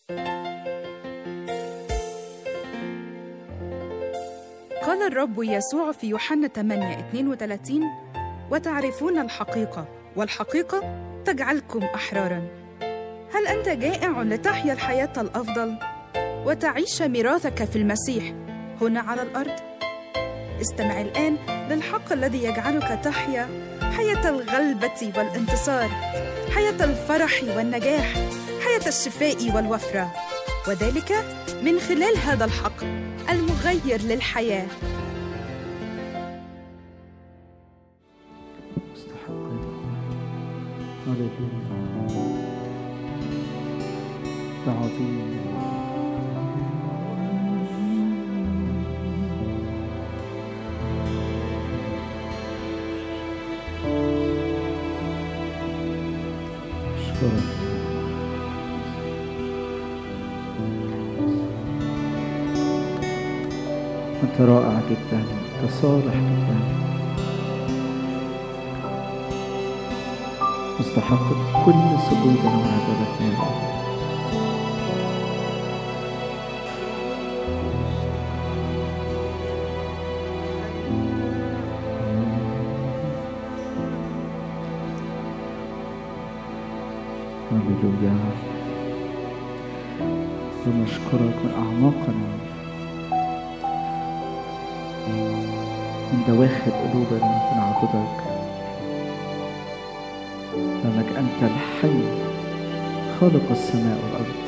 قال الرب يسوع في يوحنا 8 32 وتعرفون الحقيقة والحقيقة تجعلكم أحرارا هل أنت جائع لتحيا الحياة الأفضل وتعيش ميراثك في المسيح هنا على الأرض؟ استمع الآن للحق الذي يجعلك تحيا حياة الغلبة والانتصار حياة الفرح والنجاح حياة الشفاء والوفرة وذلك من خلال هذا الحق المغير للحياه مستحق هللويا ده عظيم اشكرك انت رائع جدا انت صالح جدا مستحق كل سجودنا وعبادتنا هللويا ونشكرك من أعماقنا من دواخل قلوبنا بنعبدك لأنك أنت الحي خالق السماء والأرض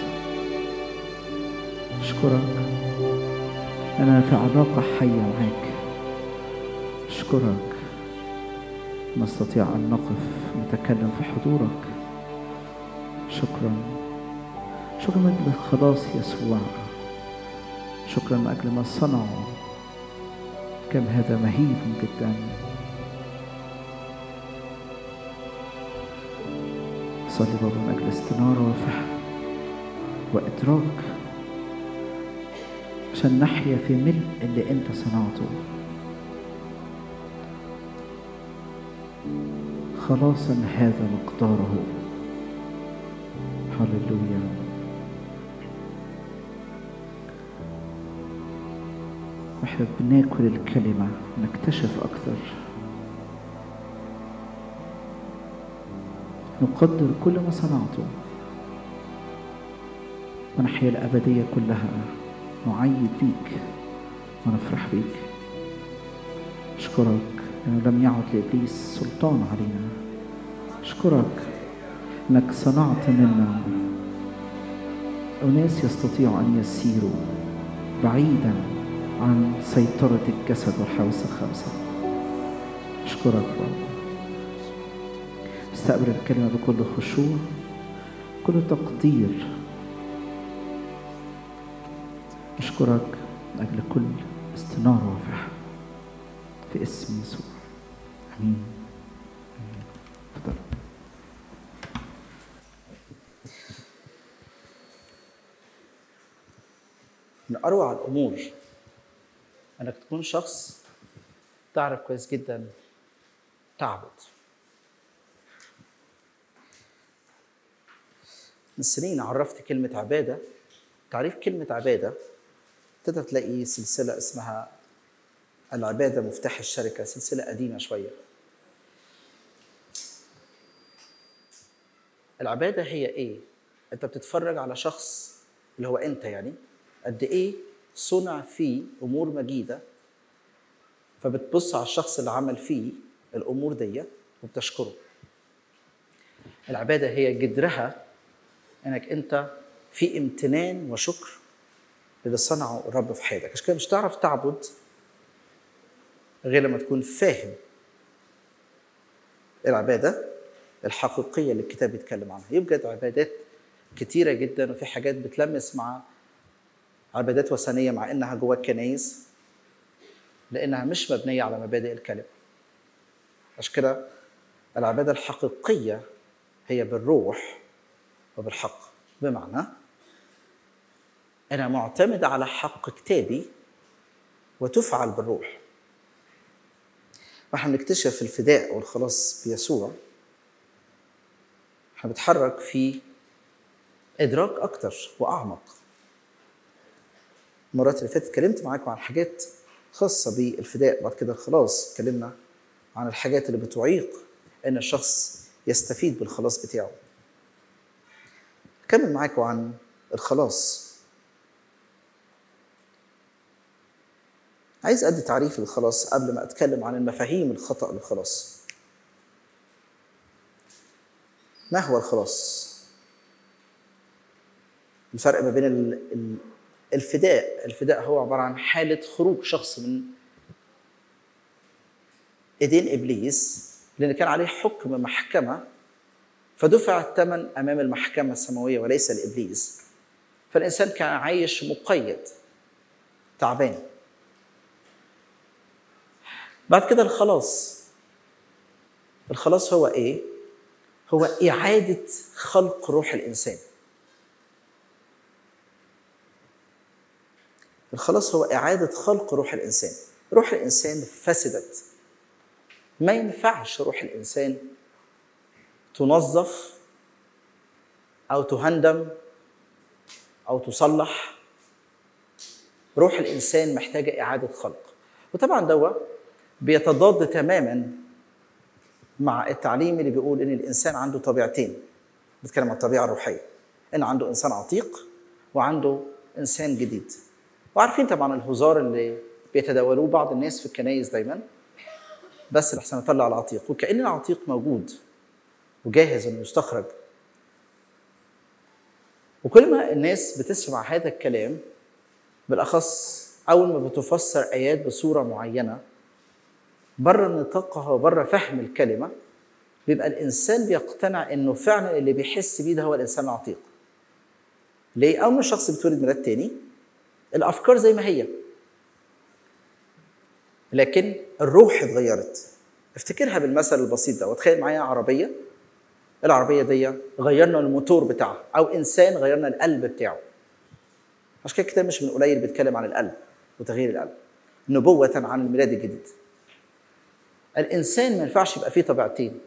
أشكرك أنا في علاقة حية معاك أشكرك نستطيع أن نقف نتكلم في حضورك شكرا شكرا من أجل خلاص يسوع شكرا من أجل ما صنعوا كم هذا مهيب جدا صلي بابا من أجل استنارة وفهم وإدراك عشان نحيا في ملء اللي أنت صنعته خلاصا هذا مقداره هللويا واحنا بناكل الكلمة نكتشف أكثر نقدر كل ما صنعته ونحيا الأبدية كلها نعيد بيك ونفرح بيك أشكرك أنه لم يعد لإبليس سلطان علينا أشكرك أنك صنعت منا أناس يستطيعوا أن يسيروا بعيدا عن سيطرة الجسد والحواس الخمسة أشكرك بابا استقبل الكلمة بكل خشوع كل تقدير أشكرك من أجل كل استنارة وفهم في اسم يسوع آمين آمين. تفضل من اروع الامور انك تكون شخص تعرف كويس جدا تعبد من سنين عرفت كلمة عبادة تعريف كلمة عبادة تقدر تلاقي سلسلة اسمها العبادة مفتاح الشركة سلسلة قديمة شوية العبادة هي ايه؟ انت بتتفرج على شخص اللي هو انت يعني قد ايه صنع فيه امور مجيده فبتبص على الشخص اللي عمل فيه الامور دي وبتشكره العباده هي جدرها انك انت في امتنان وشكر للي صنعه الرب في حياتك عشان كده مش تعرف تعبد غير لما تكون فاهم العباده الحقيقيه اللي الكتاب بيتكلم عنها يوجد عبادات كتيره جدا وفي حاجات بتلمس مع عبادات وثنية مع إنها جوا الكنايس لأنها مش مبنية على مبادئ الكلمة عشان كده العبادة الحقيقية هي بالروح وبالحق بمعنى أنا معتمد على حق كتابي وتفعل بالروح واحنا بنكتشف الفداء والخلاص بيسوع احنا بنتحرك في ادراك اكتر واعمق المرات اللي فاتت اتكلمت معاكم عن حاجات خاصه بالفداء بعد كده خلاص اتكلمنا عن الحاجات اللي بتعيق ان الشخص يستفيد بالخلاص بتاعه اكمل معاكم عن الخلاص عايز ادي تعريف للخلاص قبل ما اتكلم عن المفاهيم الخطا للخلاص ما هو الخلاص الفرق ما بين ال- ال- الفداء الفداء هو عباره عن حاله خروج شخص من ايدين ابليس لان كان عليه حكم محكمه فدفع الثمن امام المحكمه السماويه وليس لابليس فالانسان كان عايش مقيد تعبان بعد كده الخلاص الخلاص هو ايه هو اعاده خلق روح الانسان الخلاص هو اعاده خلق روح الانسان روح الانسان فسدت ما ينفعش روح الانسان تنظف او تهندم او تصلح روح الانسان محتاجه اعاده خلق وطبعا دوا بيتضاد تماما مع التعليم اللي بيقول ان الانسان عنده طبيعتين بتكلم عن الطبيعه الروحيه ان عنده انسان عتيق وعنده انسان جديد وعارفين طبعا الهزار اللي بيتداولوه بعض الناس في الكنايس دايما بس لحسن اطلع العتيق وكان العتيق موجود وجاهز انه يستخرج وكل ما الناس بتسمع هذا الكلام بالاخص اول ما بتفسر ايات بصوره معينه بره نطاقها وبره فهم الكلمه بيبقى الانسان بيقتنع انه فعلا اللي بيحس بيه ده هو الانسان العتيق ليه اول ما الشخص بيتولد ميلاد تاني الافكار زي ما هي لكن الروح اتغيرت افتكرها بالمثل البسيط ده وتخيل معايا عربيه العربيه دي غيرنا الموتور بتاعها او انسان غيرنا القلب بتاعه عشان كده الكتاب مش من قليل بيتكلم عن القلب وتغيير القلب نبوة عن الميلاد الجديد الإنسان ما ينفعش يبقى فيه طبيعتين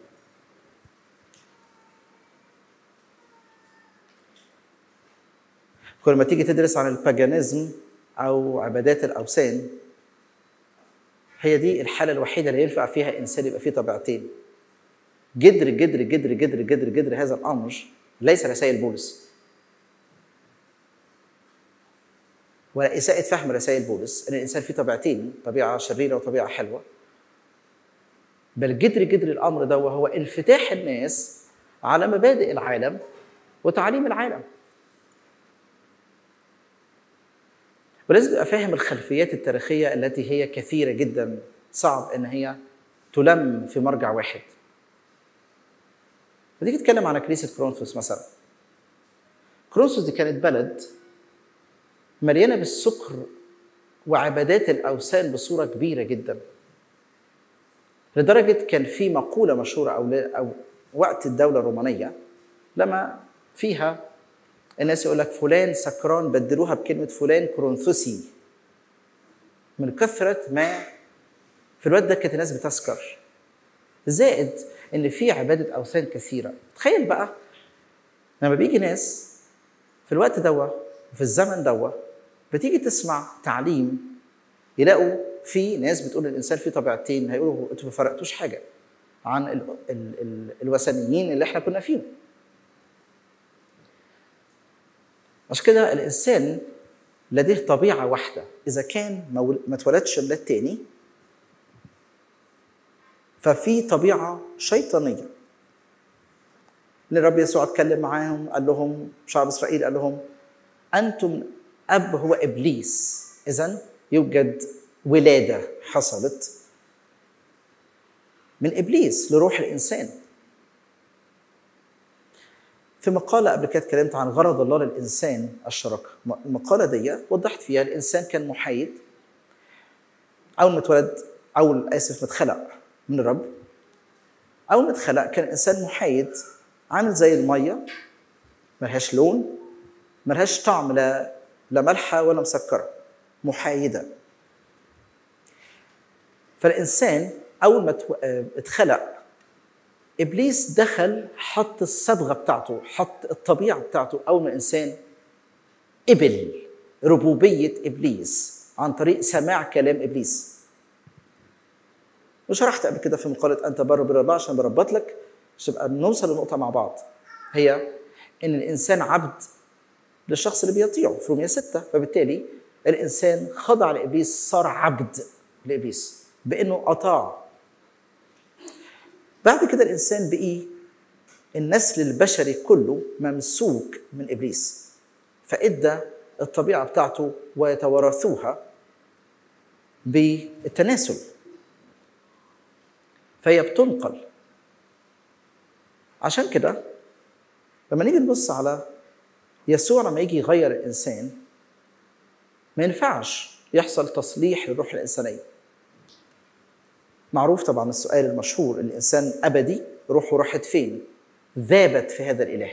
كل ما تيجي تدرس عن الباجانيزم أو عبادات الأوثان هي دي الحالة الوحيدة اللي ينفع فيها إنسان يبقى فيه طبيعتين جدر جدر جدر جدر جدر جدر هذا الأمر ليس رسائل بولس ولا إساءة فهم رسائل بولس إن الإنسان فيه طبيعتين طبيعة شريرة وطبيعة حلوة بل جدر جدر الأمر ده هو انفتاح الناس على مبادئ العالم وتعاليم العالم ولازم تبقى فاهم الخلفيات التاريخية التي هي كثيرة جدا صعب إن هي تلم في مرجع واحد فتيجي تتكلم عن كنيسة كرونثوس مثلا كرونثوس دي كانت بلد مليانه بالسكر وعبادات الاوثان بصوره كبيره جدا لدرجه كان في مقوله مشهوره او او وقت الدوله الرومانيه لما فيها الناس يقول لك فلان سكران بدلوها بكلمه فلان كرونثوسي من كثره ما في الوقت ده كانت الناس بتسكر زائد ان في عباده اوثان كثيره تخيل بقى لما بيجي ناس في الوقت دوا وفي الزمن دوا بتيجي تسمع تعليم يلاقوا في ناس بتقول الانسان فيه طبيعتين هيقولوا انتوا ما فرقتوش حاجه عن ال ال ال الوثنيين اللي احنا كنا فيهم عشان كده الانسان لديه طبيعه واحده اذا كان ما اتولدش ميلاد تاني ففي طبيعه شيطانيه الرب يسوع اتكلم معاهم قال لهم شعب اسرائيل قال لهم انتم اب هو ابليس اذا يوجد ولاده حصلت من ابليس لروح الانسان في مقالة قبل كده اتكلمت عن غرض الله للإنسان الشراكة المقالة دي وضحت فيها الإنسان كان محايد أول ما اتولد أول آسف ما اتخلق من الرب أول ما اتخلق كان الإنسان محايد عامل زي المية ملهاش لون ملهاش طعم لا لا مالحة ولا مسكرة محايدة فالإنسان أول ما اتخلق ابليس دخل حط الصبغه بتاعته حط الطبيعه بتاعته اول ما الانسان قبل ربوبيه ابليس عن طريق سماع كلام ابليس وشرحت قبل كده في مقاله انت بر بر الله عشان بربط لك عشان نبقى نوصل لنقطه مع بعض هي ان الانسان عبد للشخص اللي بيطيعه في رومية ستة فبالتالي الانسان خضع لابليس صار عبد لابليس بانه اطاع بعد كده الانسان بقي النسل البشري كله ممسوك من ابليس فادى الطبيعه بتاعته ويتوارثوها بالتناسل فهي بتنقل عشان كده لما نيجي نبص على يسوع لما يجي يغير الانسان ما ينفعش يحصل تصليح للروح الانسانيه معروف طبعا السؤال المشهور الانسان ابدي روحه راحت فين ذابت في هذا الاله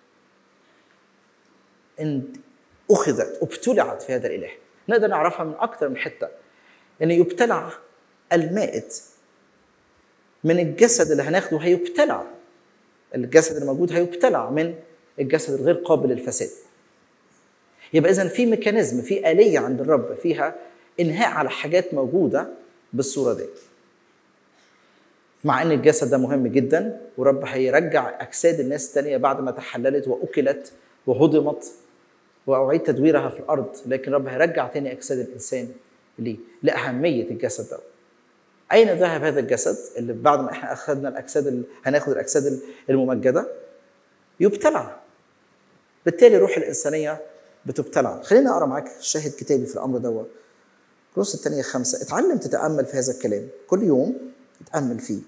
ان اخذت ابتلعت في هذا الاله نقدر نعرفها من اكثر من حته ان يبتلع المائت من الجسد اللي هناخده هيبتلع الجسد اللي موجود هيبتلع من الجسد الغير قابل للفساد يبقى اذا في ميكانيزم في اليه عند الرب فيها انهاء على حاجات موجوده بالصوره دي مع ان الجسد ده مهم جدا ورب هيرجع اجساد الناس الثانيه بعد ما تحللت واكلت وهضمت واعيد تدويرها في الارض لكن رب هيرجع تاني اجساد الانسان ليه؟ لاهميه الجسد ده اين ذهب هذا الجسد اللي بعد ما احنا اخذنا الاجساد ال... هناخد الاجساد الممجده يبتلع بالتالي الروح الانسانيه بتبتلع خلينا اقرا معاك شاهد كتابي في الامر دوت كروس الثانيه خمسه اتعلم تتامل في هذا الكلام كل يوم اتامل فيه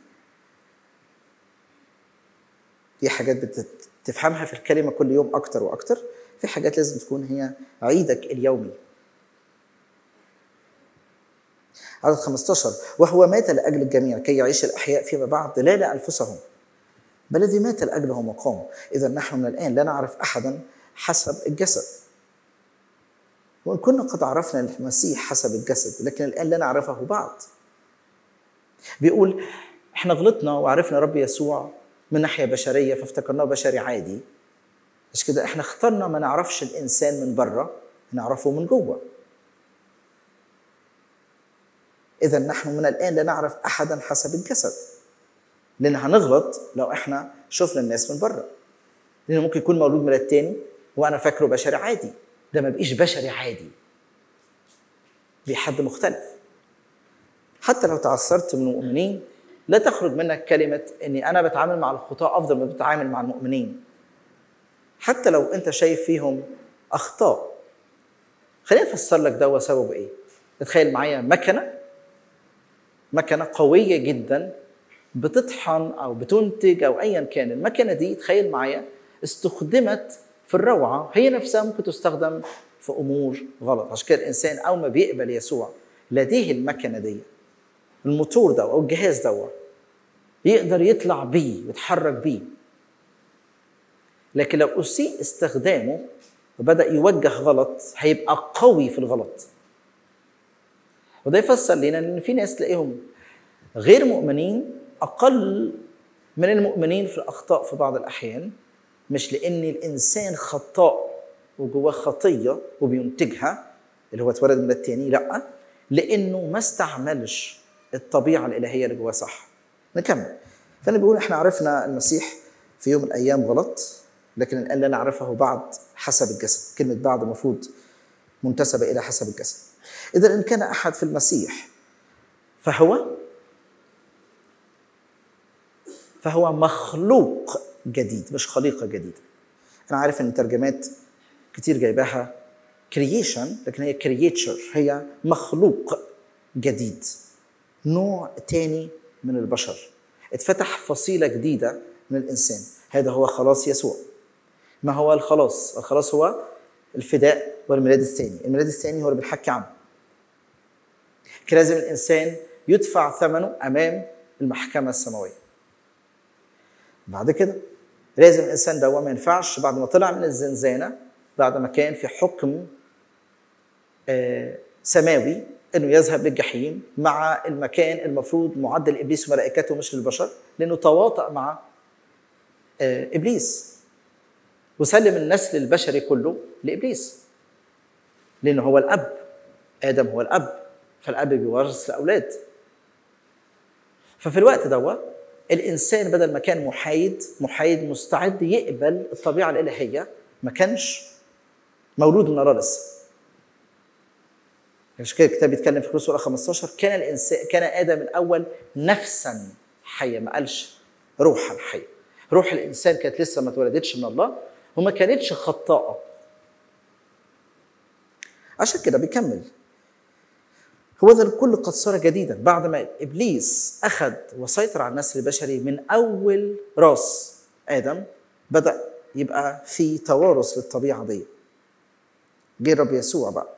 في حاجات بتفهمها في الكلمه كل يوم اكتر واكتر في حاجات لازم تكون هي عيدك اليومي عدد 15 وهو مات لاجل الجميع كي يعيش الاحياء فيما بعد لا لانفسهم بل الذي مات لاجلهم وقام اذا نحن من الان لا نعرف احدا حسب الجسد وان كنا قد عرفنا المسيح حسب الجسد لكن الان لا نعرفه بعد بيقول احنا غلطنا وعرفنا رب يسوع من ناحيه بشريه فافتكرناه بشري عادي مش كده احنا اخترنا ما نعرفش الانسان من بره نعرفه من جوه اذا نحن من الان لا نعرف احدا حسب الجسد لان هنغلط لو احنا شفنا الناس من بره لانه ممكن يكون مولود ميلاد تاني وانا فاكره بشري عادي ده ما بقيش بشري عادي دي حد مختلف حتى لو تعثرت من المؤمنين لا تخرج منك كلمة إني أنا بتعامل مع الخطاة أفضل ما بتعامل مع المؤمنين حتى لو أنت شايف فيهم أخطاء خليني أفسر لك ده سببه إيه تخيل معايا مكنة مكنة قوية جدا بتطحن أو بتنتج أو أيا كان المكنة دي تخيل معايا استخدمت في الروعة هي نفسها ممكن تستخدم في أمور غلط عشان كده الإنسان أول ما بيقبل يسوع لديه المكنة دي الموتور ده أو الجهاز ده يقدر يطلع بيه ويتحرك بيه لكن لو أسيء استخدامه وبدأ يوجه غلط هيبقى قوي في الغلط وده يفسر لنا ان في ناس تلاقيهم غير مؤمنين اقل من المؤمنين في الاخطاء في بعض الاحيان مش لان الانسان خطاء وجواه خطيه وبينتجها اللي هو اتولد من التاني لا لانه ما استعملش الطبيعه الالهيه اللي جواه صح نكمل فانا بيقول احنا عرفنا المسيح في يوم من الايام غلط لكن الان لا نعرفه بعد حسب الجسد كلمه بعد المفروض منتسبه الى حسب الجسد اذا ان كان احد في المسيح فهو فهو مخلوق جديد مش خليقه جديده انا عارف ان ترجمات كتير جايباها كرييشن لكن هي كرييتشر هي مخلوق جديد نوع تاني من البشر اتفتح فصيله جديده من الانسان هذا هو خلاص يسوع ما هو الخلاص الخلاص هو الفداء والميلاد الثاني الميلاد الثاني هو اللي بنحكي عنه كان لازم الانسان يدفع ثمنه امام المحكمه السماويه بعد كده لازم الانسان ده ما ينفعش بعد ما طلع من الزنزانه بعد ما كان في حكم سماوي انه يذهب للجحيم مع المكان المفروض معد لابليس وملائكته مش للبشر لانه تواطأ مع آه، ابليس وسلم النسل البشري كله لابليس لانه هو الاب ادم هو الاب فالاب بيورث الاولاد ففي الوقت دوت الانسان بدل ما كان محايد محايد مستعد يقبل الطبيعه الالهيه ما كانش مولود من الله لسه عشان كده الكتاب بيتكلم في سوره 15 كان الانسان كان ادم الاول نفسا حيه ما قالش روحا حيه روح الانسان كانت لسه ما اتولدتش من الله وما كانتش خطاءه عشان كده بيكمل هو ذا الكل قد صار جديدا بعد ما ابليس اخذ وسيطر على النسل البشري من اول راس ادم بدا يبقى في توارث للطبيعه دي جه الرب يسوع بقى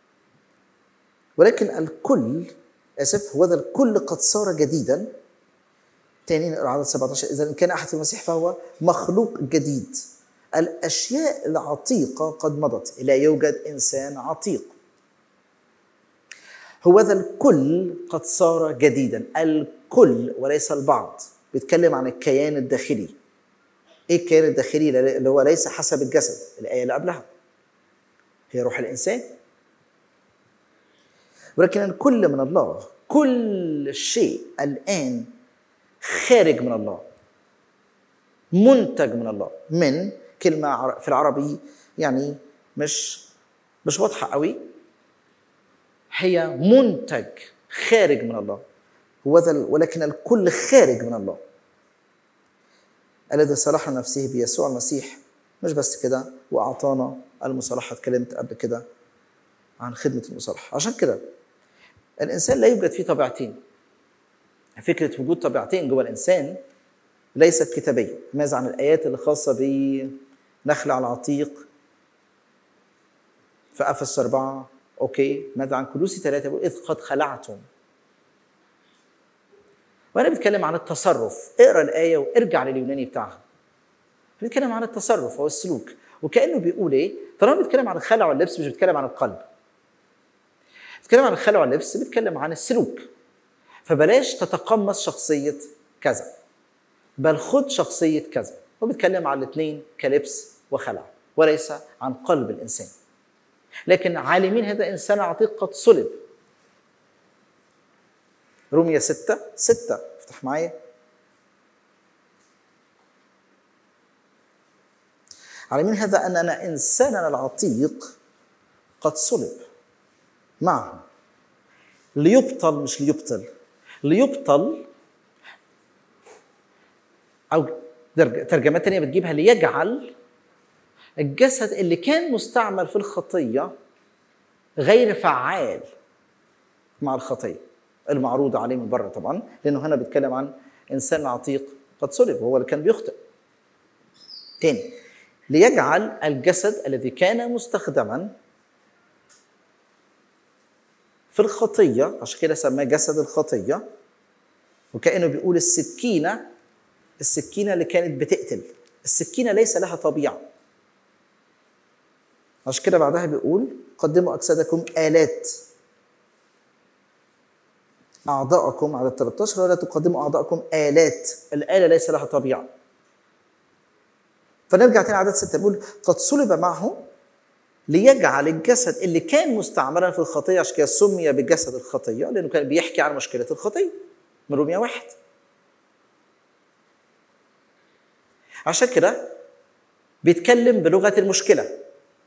ولكن الكل اسف هو ذا الكل قد صار جديدا تاني نقرا عدد 17 اذا ان كان احد في المسيح فهو مخلوق جديد الاشياء العتيقه قد مضت لا يوجد انسان عتيق هو ذا الكل قد صار جديدا الكل وليس البعض بيتكلم عن الكيان الداخلي ايه الكيان الداخلي اللي هو ليس حسب الجسد الايه اللي قبلها هي روح الانسان ولكن الكل من الله كل شيء الان خارج من الله منتج من الله من كلمه في العربي يعني مش مش واضحه قوي هي منتج خارج من الله هو ولكن الكل خارج من الله الذي صلح نفسه بيسوع المسيح مش بس كده واعطانا المصالحه اتكلمت قبل كده عن خدمه المصالحه عشان كده الانسان لا يوجد فيه طبيعتين فكره وجود طبيعتين جوه الانسان ليست كتابيه ماذا عن الايات اللي خاصه بنخل على العتيق في افس أربعة اوكي ماذا عن كلوسي ثلاثة بيقول اذ قد خلعتم وانا بتكلم عن التصرف اقرا الايه وارجع لليوناني بتاعها بيتكلم عن التصرف او السلوك وكانه بيقول ايه طالما بيتكلم عن الخلع واللبس مش بيتكلم عن القلب بيتكلم عن الخلع واللبس بيتكلم عن السلوك فبلاش تتقمص شخصيه كذا بل خد شخصيه كذا هو بيتكلم عن الاثنين كلبس وخلع وليس عن قلب الانسان لكن عالمين هذا انسان عتيق قد صلب رومية ستة ستة افتح معايا عالمين هذا أننا إنساننا العتيق قد صلب معه ليبطل مش ليبطل ليبطل أو ترجمات تانية بتجيبها ليجعل الجسد اللي كان مستعمل في الخطية غير فعال مع الخطية المعروضة عليه من بره طبعا لأنه هنا بيتكلم عن إنسان عتيق قد صلب وهو اللي كان بيخطئ تاني ليجعل الجسد الذي كان مستخدما في الخطية عشان كده سماه جسد الخطية وكأنه بيقول السكينة السكينة اللي كانت بتقتل السكينة ليس لها طبيعة عشان كده بعدها بيقول قدموا أجسادكم آلات أعضاءكم على 13 ولا تقدموا أعضاءكم آلات الآلة ليس لها طبيعة فنرجع تاني عدد ستة بيقول قد صلب معه ليجعل الجسد اللي كان مستعملا في الخطية عشان كده سمي بجسد الخطية لأنه كان بيحكي عن مشكلة الخطية من رومية واحد عشان كده بيتكلم بلغة المشكلة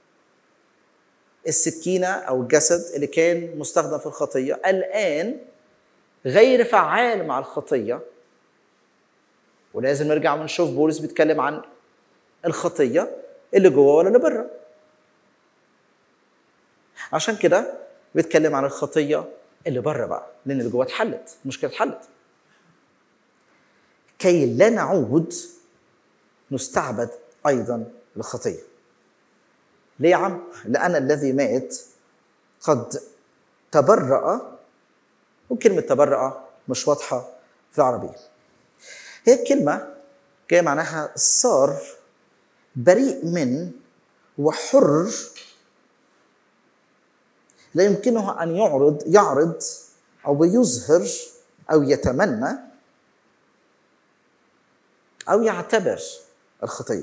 السكينة أو الجسد اللي كان مستخدم في الخطية الآن غير فعال مع الخطية ولازم نرجع ونشوف بولس بيتكلم عن الخطية اللي جوه ولا اللي بره عشان كده بيتكلم عن الخطية اللي بره بقى لأن اللي جوه اتحلت المشكلة اتحلت كي لا نعود نستعبد أيضا للخطية ليه يا عم؟ لأن الذي مات قد تبرأ وكلمة تبرأ مش واضحة في العربية هي الكلمة جاية معناها صار بريء من وحر لا يمكنه أن يعرض يعرض أو يظهر أو يتمنى أو يعتبر الخطيه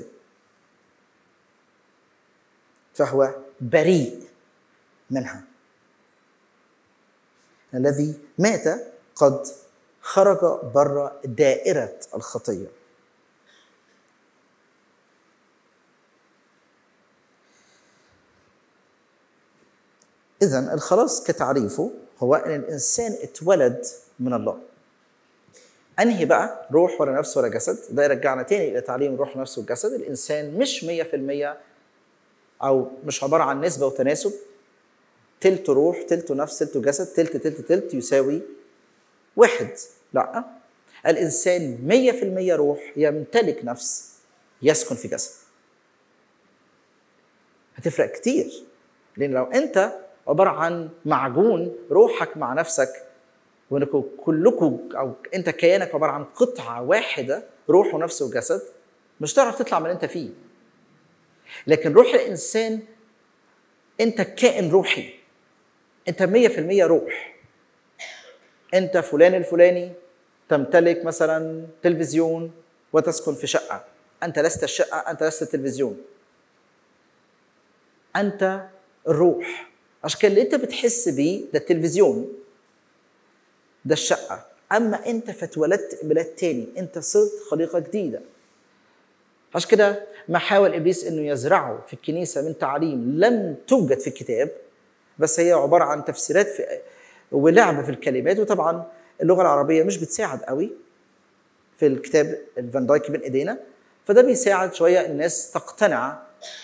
فهو بريء منها الذي مات قد خرج بره دائره الخطيه اذا الخلاص كتعريفه هو ان الانسان اتولد من الله انهي بقى روح ولا نفس ولا جسد ده يرجعنا تاني الى تعليم الروح والنفس والجسد الانسان مش 100% او مش عباره عن نسبه وتناسب تلت روح تلت نفس تلت جسد تلت تلت تلت يساوي واحد لا الانسان 100% روح يمتلك نفس يسكن في جسد هتفرق كتير لان لو انت عباره عن معجون روحك مع نفسك وانكم كلكم او انت كيانك عباره عن قطعه واحده روح ونفس وجسد مش هتعرف تطلع من اللي انت فيه لكن روح الانسان انت كائن روحي انت 100% روح انت فلان الفلاني تمتلك مثلا تلفزيون وتسكن في شقه انت لست الشقه انت لست التلفزيون انت الروح عشان كده اللي انت بتحس بيه ده التلفزيون ده الشقه اما انت فاتولدت بلاد تاني انت صرت خليقه جديده عشان كده ما حاول ابليس انه يزرعه في الكنيسه من تعاليم لم توجد في الكتاب بس هي عباره عن تفسيرات في ولعب في الكلمات وطبعا اللغه العربيه مش بتساعد قوي في الكتاب الفان دايك بين ايدينا فده بيساعد شويه الناس تقتنع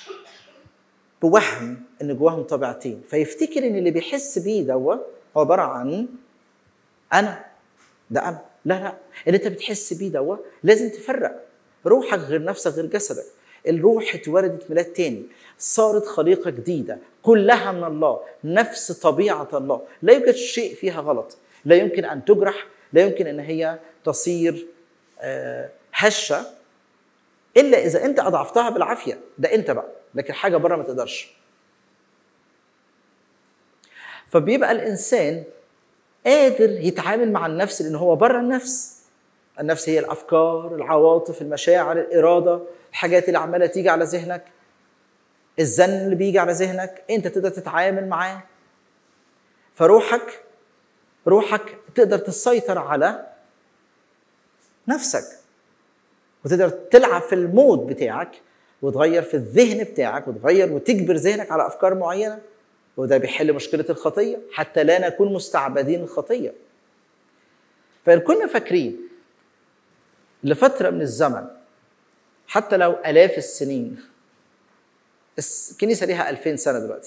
بوهم ان جواهم طبيعتين فيفتكر ان اللي بيحس بيه دوا هو عباره عن انا ده انا لا لا اللي انت بتحس بيه دوا لازم تفرق روحك غير نفسك غير جسدك الروح اتولدت ميلاد تاني صارت خليقه جديده كلها من الله نفس طبيعه الله لا يوجد شيء فيها غلط لا يمكن ان تجرح لا يمكن ان هي تصير هشه الا اذا انت اضعفتها بالعافيه ده انت بقى لكن حاجه بره ما تقدرش فبيبقى الانسان قادر يتعامل مع النفس لان هو بره النفس النفس هي الافكار العواطف المشاعر الاراده الحاجات اللي عماله تيجي على ذهنك الزن اللي بيجي على ذهنك انت تقدر تتعامل معاه فروحك روحك تقدر تسيطر على نفسك وتقدر تلعب في المود بتاعك وتغير في الذهن بتاعك وتغير وتجبر ذهنك على افكار معينه وده بيحل مشكله الخطيه حتى لا نكون مستعبدين الخطيه فإن كنا فاكرين لفتره من الزمن حتى لو الاف السنين الكنيسه ليها 2000 سنه دلوقتي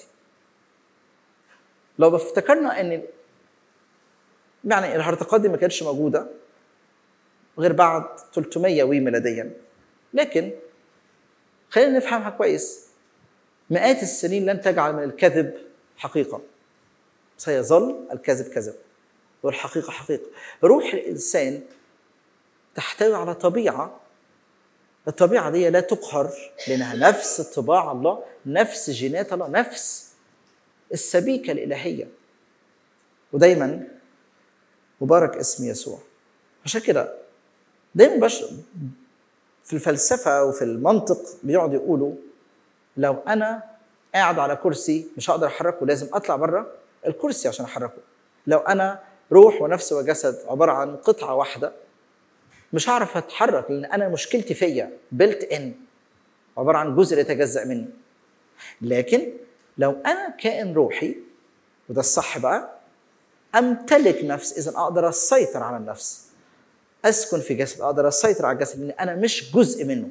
لو افتكرنا ان يعني الهرطقات دي ما كانتش موجوده غير بعد 300 وي ميلاديا لكن خلينا نفهمها كويس مئات السنين لن تجعل من الكذب حقيقة سيظل الكذب كذب والحقيقة حقيقة روح الإنسان تحتوي على طبيعة الطبيعة دي لا تقهر لأنها نفس طباع الله نفس جينات الله نفس السبيكة الإلهية ودايما مبارك اسم يسوع عشان كده دايما بش في الفلسفة وفي المنطق بيقعدوا يقولوا لو أنا قاعد على كرسي مش هقدر أحركه لازم أطلع بره الكرسي عشان أحركه لو أنا روح ونفس وجسد عبارة عن قطعة واحدة مش هعرف أتحرك لأن أنا مشكلتي فيا بلت إن عبارة عن جزء يتجزأ مني لكن لو أنا كائن روحي وده الصح بقى أمتلك نفس إذا أقدر أسيطر على النفس اسكن في جسد اقدر اسيطر على الجسد لان انا مش جزء منه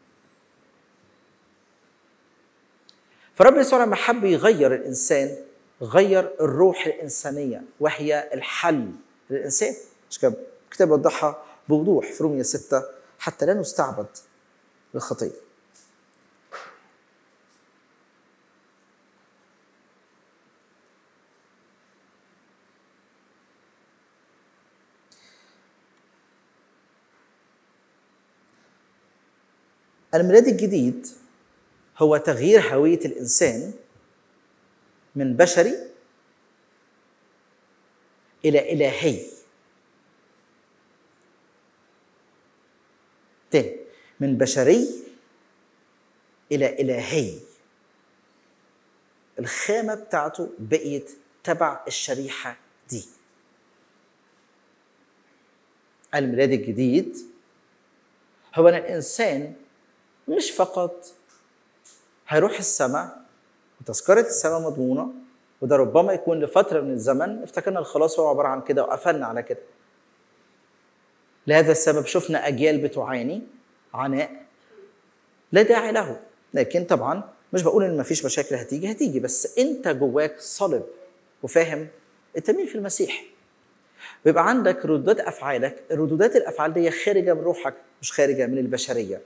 فرب يسوع لما حب يغير الانسان غير الروح الانسانيه وهي الحل للانسان مش كده الكتاب يوضحها بوضوح في رومية 6 حتى لا نستعبد للخطيه الميلاد الجديد هو تغيير هوية الإنسان من بشري إلى إلهي تاني من بشري الى الهي الخامه بتاعته بقيت تبع الشريحه دي الميلاد الجديد هو ان الانسان مش فقط هيروح السماء وتذكره السماء مضمونه وده ربما يكون لفتره من الزمن افتكرنا الخلاص هو عباره عن كده وقفلنا على كده لهذا السبب شفنا اجيال بتعاني عناء لا داعي له لكن طبعا مش بقول ان مفيش مشاكل هتيجي هتيجي بس انت جواك صلب وفاهم انت مين في المسيح ويبقى عندك ردود افعالك ردودات الافعال دي خارجه من روحك مش خارجه من البشريه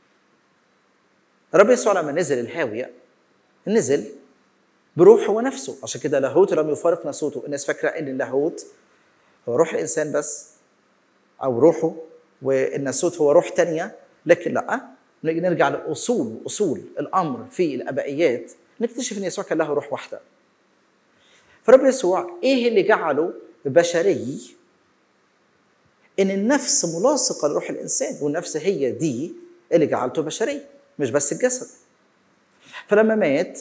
الرب يسوع لما نزل الهاويه نزل بروحه ونفسه عشان كده لاهوت لم يفارق ناسوته الناس فاكره ان اللاهوت هو روح الانسان بس او روحه والناسوت هو روح تانية لكن لا نيجي نرجع لاصول اصول الامر في الابائيات نكتشف ان يسوع كان له روح واحده فرب يسوع ايه اللي جعله بشري ان النفس ملاصقه لروح الانسان والنفس هي دي اللي جعلته بشري مش بس الجسد فلما مات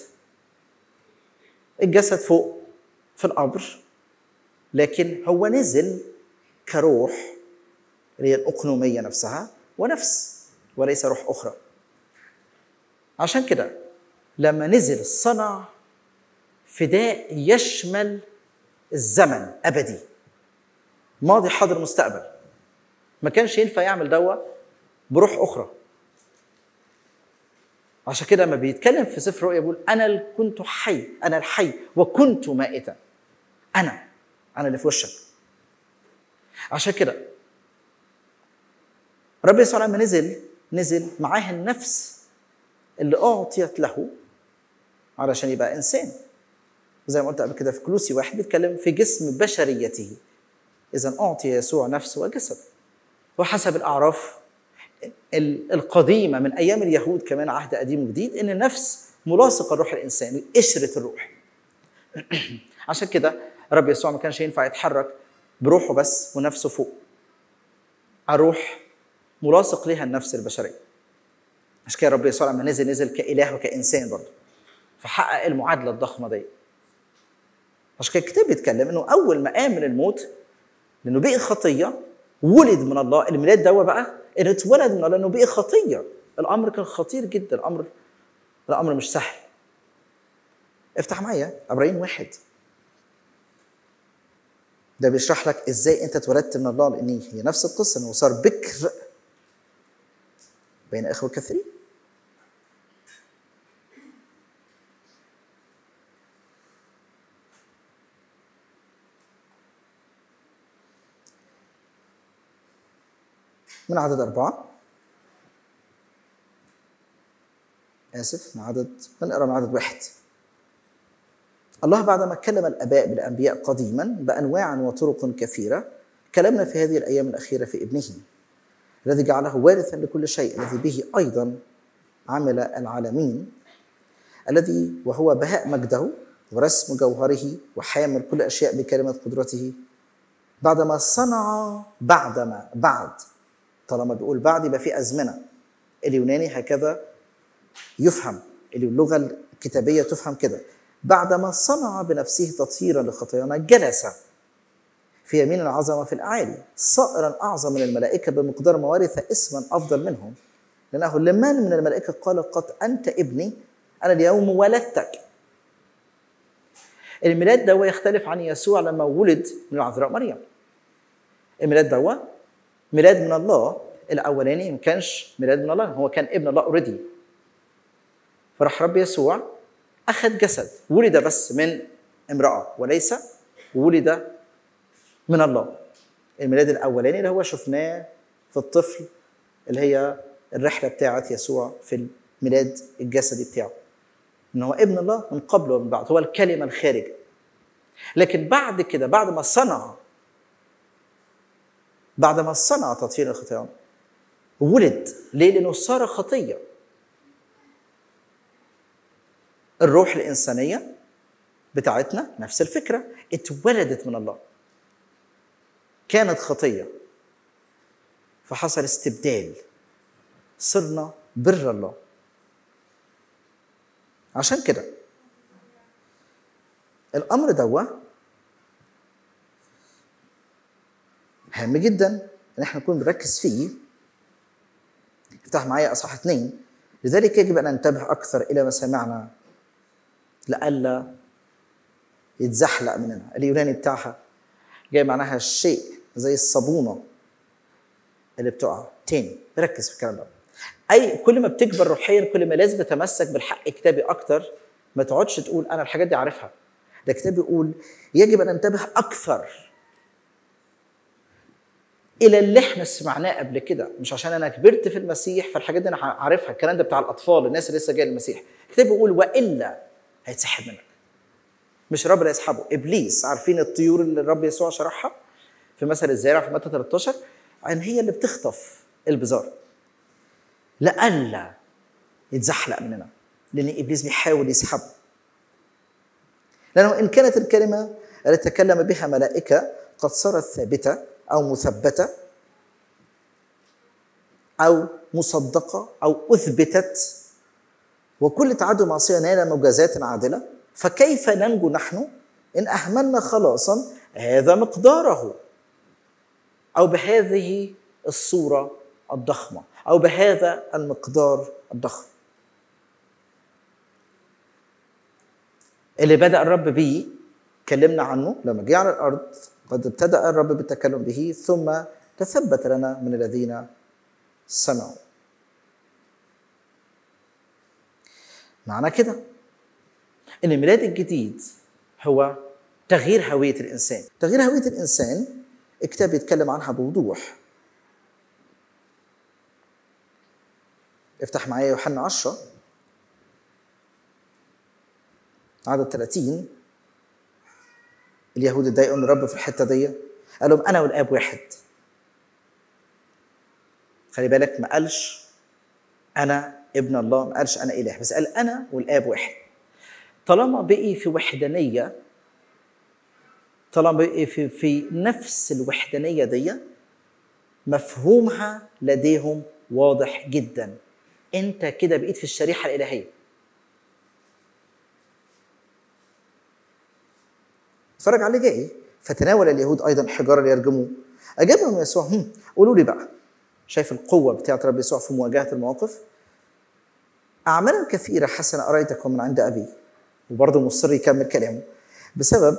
الجسد فوق في القبر لكن هو نزل كروح اللي هي الاقنوميه نفسها ونفس وليس روح اخرى عشان كده لما نزل صنع فداء يشمل الزمن ابدي ماضي حاضر مستقبل ما كانش ينفع يعمل دوا بروح اخرى عشان كده لما بيتكلم في سفر رؤيا بيقول انا اللي كنت حي انا الحي وكنت مائتا انا انا اللي في وشك عشان كده رب يسوع لما نزل نزل معاه النفس اللي اعطيت له علشان يبقى انسان زي ما قلت قبل كده في كلوسي واحد بيتكلم في جسم بشريته اذا اعطي يسوع نفس وجسد وحسب الاعراف القديمه من ايام اليهود كمان عهد قديم وجديد ان النفس ملاصقه لروح الانسان قشره الروح عشان كده الرب يسوع ما كانش ينفع يتحرك بروحه بس ونفسه فوق الروح ملاصق لها النفس البشريه عشان كده الرب يسوع لما نزل نزل كاله وكانسان برضه فحقق المعادله الضخمه دي عشان كده الكتاب بيتكلم انه اول ما قام من الموت لانه بقي خطيه ولد من الله الميلاد ده بقى انه اتولد من الله لانه بقي خطيه الامر كان خطير جدا الامر الامر مش سهل افتح معايا ابراهيم واحد ده بيشرح لك ازاي انت اتولدت من الله لان هي نفس القصه انه صار بكر بين اخوه كثيرين من عدد أربعة آسف من عدد نقرا من عدد واحد الله بعدما كلم الآباء بالأنبياء قديما بأنواع وطرق كثيرة كلمنا في هذه الأيام الأخيرة في ابنه الذي جعله وارثا لكل شيء الذي به أيضا عمل العالمين الذي وهو بهاء مجده ورسم جوهره وحامل كل أشياء بكلمة قدرته بعدما صنع بعدما بعد طالما بيقول بعد يبقى في أزمنة اليوناني هكذا يفهم اللغة الكتابية تفهم كده بعدما صنع بنفسه تطهيرا لخطايانا جلس في يمين العظمة في الأعالي صائرا أعظم من الملائكة بمقدار ما ورث اسما أفضل منهم لأنه لمن من الملائكة قال قد أنت ابني أنا اليوم ولدتك الميلاد ده يختلف عن يسوع لما ولد من العذراء مريم الميلاد ده ميلاد من الله الاولاني ما كانش ميلاد من الله هو كان ابن الله اوريدي فراح رب يسوع اخذ جسد ولد بس من امراه وليس ولد من الله الميلاد الاولاني اللي هو شفناه في الطفل اللي هي الرحله بتاعه يسوع في الميلاد الجسدي بتاعه ان هو ابن الله من قبل ومن بعد هو الكلمه الخارجه لكن بعد كده بعد ما صنع بعد ما صنع تطهير الخطايا ولد ليه؟ لأنه صار خطية الروح الإنسانية بتاعتنا نفس الفكرة اتولدت من الله كانت خطية فحصل استبدال صرنا بر الله عشان كده الامر دوا هام جدا ان احنا نكون بنركز فيه افتح معايا اصحاح اثنين لذلك يجب ان ننتبه اكثر الى ما سمعنا لئلا يتزحلق مننا اليوناني بتاعها جاي معناها الشيء زي الصابونه اللي بتقع تاني ركز في الكلام ده اي كل ما بتكبر روحيا كل ما لازم تتمسك بالحق الكتابي اكتر ما تقعدش تقول انا الحاجات دي عارفها ده الكتاب بيقول يجب ان ننتبه اكثر الى اللي احنا سمعناه قبل كده مش عشان انا كبرت في المسيح فالحاجات دي انا عارفها الكلام ده بتاع الاطفال الناس اللي لسه جايه المسيح الكتاب بيقول والا هيتسحب منك مش الرب اللي هيسحبه ابليس عارفين الطيور اللي الرب يسوع شرحها في مثل الزارع في متى 13 عن هي اللي بتخطف البزار لئلا يتزحلق مننا لان ابليس بيحاول يسحبه لانه ان كانت الكلمه التي تكلم بها ملائكه قد صارت ثابته او مثبته او مصدقه او اثبتت وكل تعدد معصيه نال مجازات عادله فكيف ننجو نحن ان اهملنا خلاصا هذا مقداره او بهذه الصوره الضخمه او بهذا المقدار الضخم اللي بدا الرب بيه كلمنا عنه لما جه على الارض قد ابتدا الرب بالتكلم به ثم تثبت لنا من الذين سمعوا معنى كده ان الميلاد الجديد هو تغيير هويه الانسان تغيير هويه الانسان الكتاب يتكلم عنها بوضوح افتح معايا يوحنا 10 عدد 30 اليهود اتضايقوا من الرب في الحته دي قال لهم انا والاب واحد خلي بالك ما قالش انا ابن الله ما قالش انا اله بس قال انا والاب واحد طالما بقي في وحدانيه طالما بقي في في نفس الوحدانيه دي مفهومها لديهم واضح جدا انت كده بقيت في الشريحه الالهيه اتفرج على اللي جاي فتناول اليهود ايضا حجاره ليرجموه اجابهم يسوع هم قولوا لي بقى شايف القوه بتاعت رب يسوع في مواجهه المواقف اعمالا كثيره حسنه اريتكم من عند ابي وبرضه مصر يكمل كلامه بسبب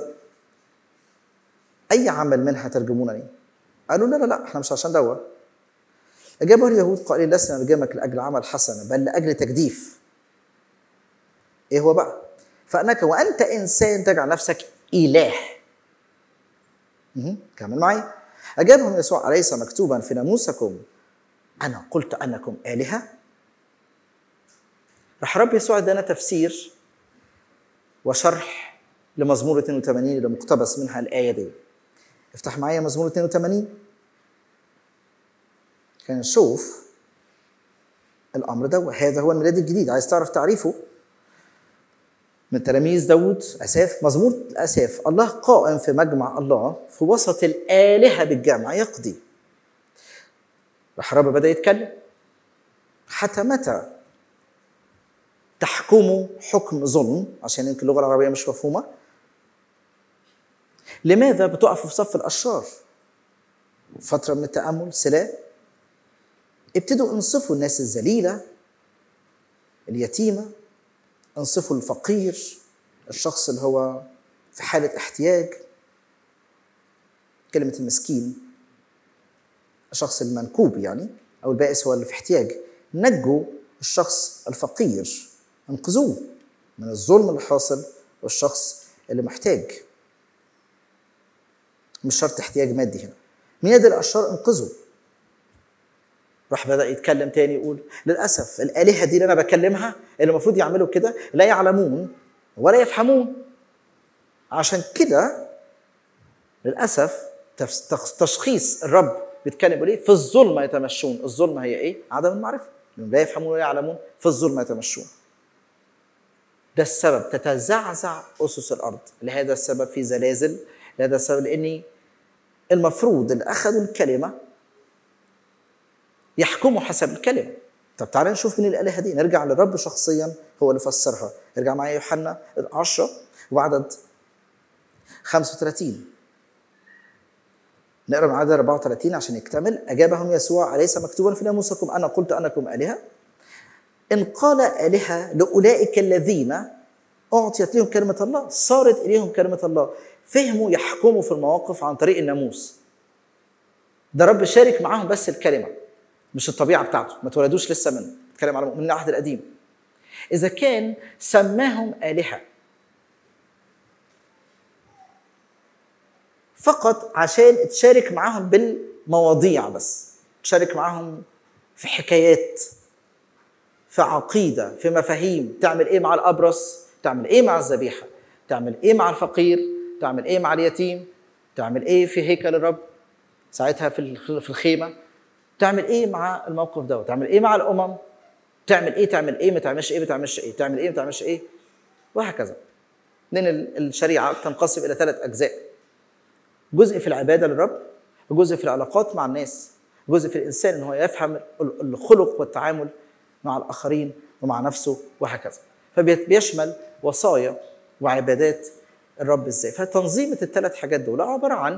اي عمل منها ترجمونني قالوا لا لا لا احنا مش عشان دوا اجابه اليهود قال لسنا نرجمك لاجل عمل حسنه بل لاجل تجديف ايه هو بقى فانك وانت انسان تجعل نفسك اله كمل معي اجابهم يسوع اليس مكتوبا في ناموسكم انا قلت انكم الهه راح رب يسوع ادانا تفسير وشرح لمزمور 82 اللي مقتبس منها الايه دي افتح معايا مزمور 82 كان نشوف الامر ده هذا هو الميلاد الجديد عايز تعرف تعريفه من تلاميذ داود أساف مزمور الأساف الله قائم في مجمع الله في وسط الآلهة بالجمع يقضي راح الرب بدأ يتكلم حتى متى تحكموا حكم ظلم عشان يمكن اللغة العربية مش مفهومة لماذا بتقفوا في صف الأشرار فترة من التأمل سلام ابتدوا انصفوا الناس الذليلة اليتيمة انصفوا الفقير الشخص اللي هو في حالة احتياج كلمة المسكين الشخص المنكوب يعني أو البائس هو اللي في احتياج نجوا الشخص الفقير انقذوه من الظلم اللي حاصل والشخص اللي محتاج مش شرط احتياج مادي هنا مين يد الأشرار انقذوا راح بدأ يتكلم تاني يقول للأسف الآلهة دي اللي أنا بكلمها اللي المفروض يعملوا كده لا يعلمون ولا يفهمون عشان كده للأسف تشخيص الرب بيتكلم يقول ايه في الظلمة يتمشون الظلمة هي ايه عدم المعرفة لا يفهمون ولا يعلمون في الظلمة يتمشون ده السبب تتزعزع أسس الأرض لهذا السبب في زلازل لهذا السبب لأني المفروض اللي أخذوا الكلمة يحكموا حسب الكلمة طب تعالى نشوف مين الالهه دي نرجع للرب شخصيا هو اللي فسرها ارجع معايا يوحنا 10 وعدد 35 نقرا من عدد 34 عشان يكتمل اجابهم يسوع اليس مكتوبا في ناموسكم انا قلت انكم الهه ان قال الهه لاولئك الذين اعطيت لهم كلمه الله صارت اليهم كلمه الله فهموا يحكموا في المواقف عن طريق الناموس ده رب شارك معاهم بس الكلمه مش الطبيعه بتاعته ما اتولدوش لسه منه بتكلم على من العهد القديم اذا كان سماهم الهه فقط عشان تشارك معاهم بالمواضيع بس تشارك معاهم في حكايات في عقيدة في مفاهيم تعمل ايه مع الأبرص تعمل ايه مع الذبيحة تعمل ايه مع الفقير تعمل ايه مع اليتيم تعمل ايه في هيكل الرب ساعتها في في الخيمة تعمل ايه مع الموقف ده تعمل ايه مع الأمم تعمل ايه تعمل ايه ما تعملش ايه ما تعملش ايه تعمل ايه ما تعملش ايه وهكذا لأن الشريعة تنقسم إلى ثلاث أجزاء جزء في العباده للرب وجزء في العلاقات مع الناس جزء في الانسان ان هو يفهم الخلق والتعامل مع الاخرين ومع نفسه وهكذا فبيشمل وصايا وعبادات الرب ازاي فتنظيمه الثلاث حاجات دول عباره عن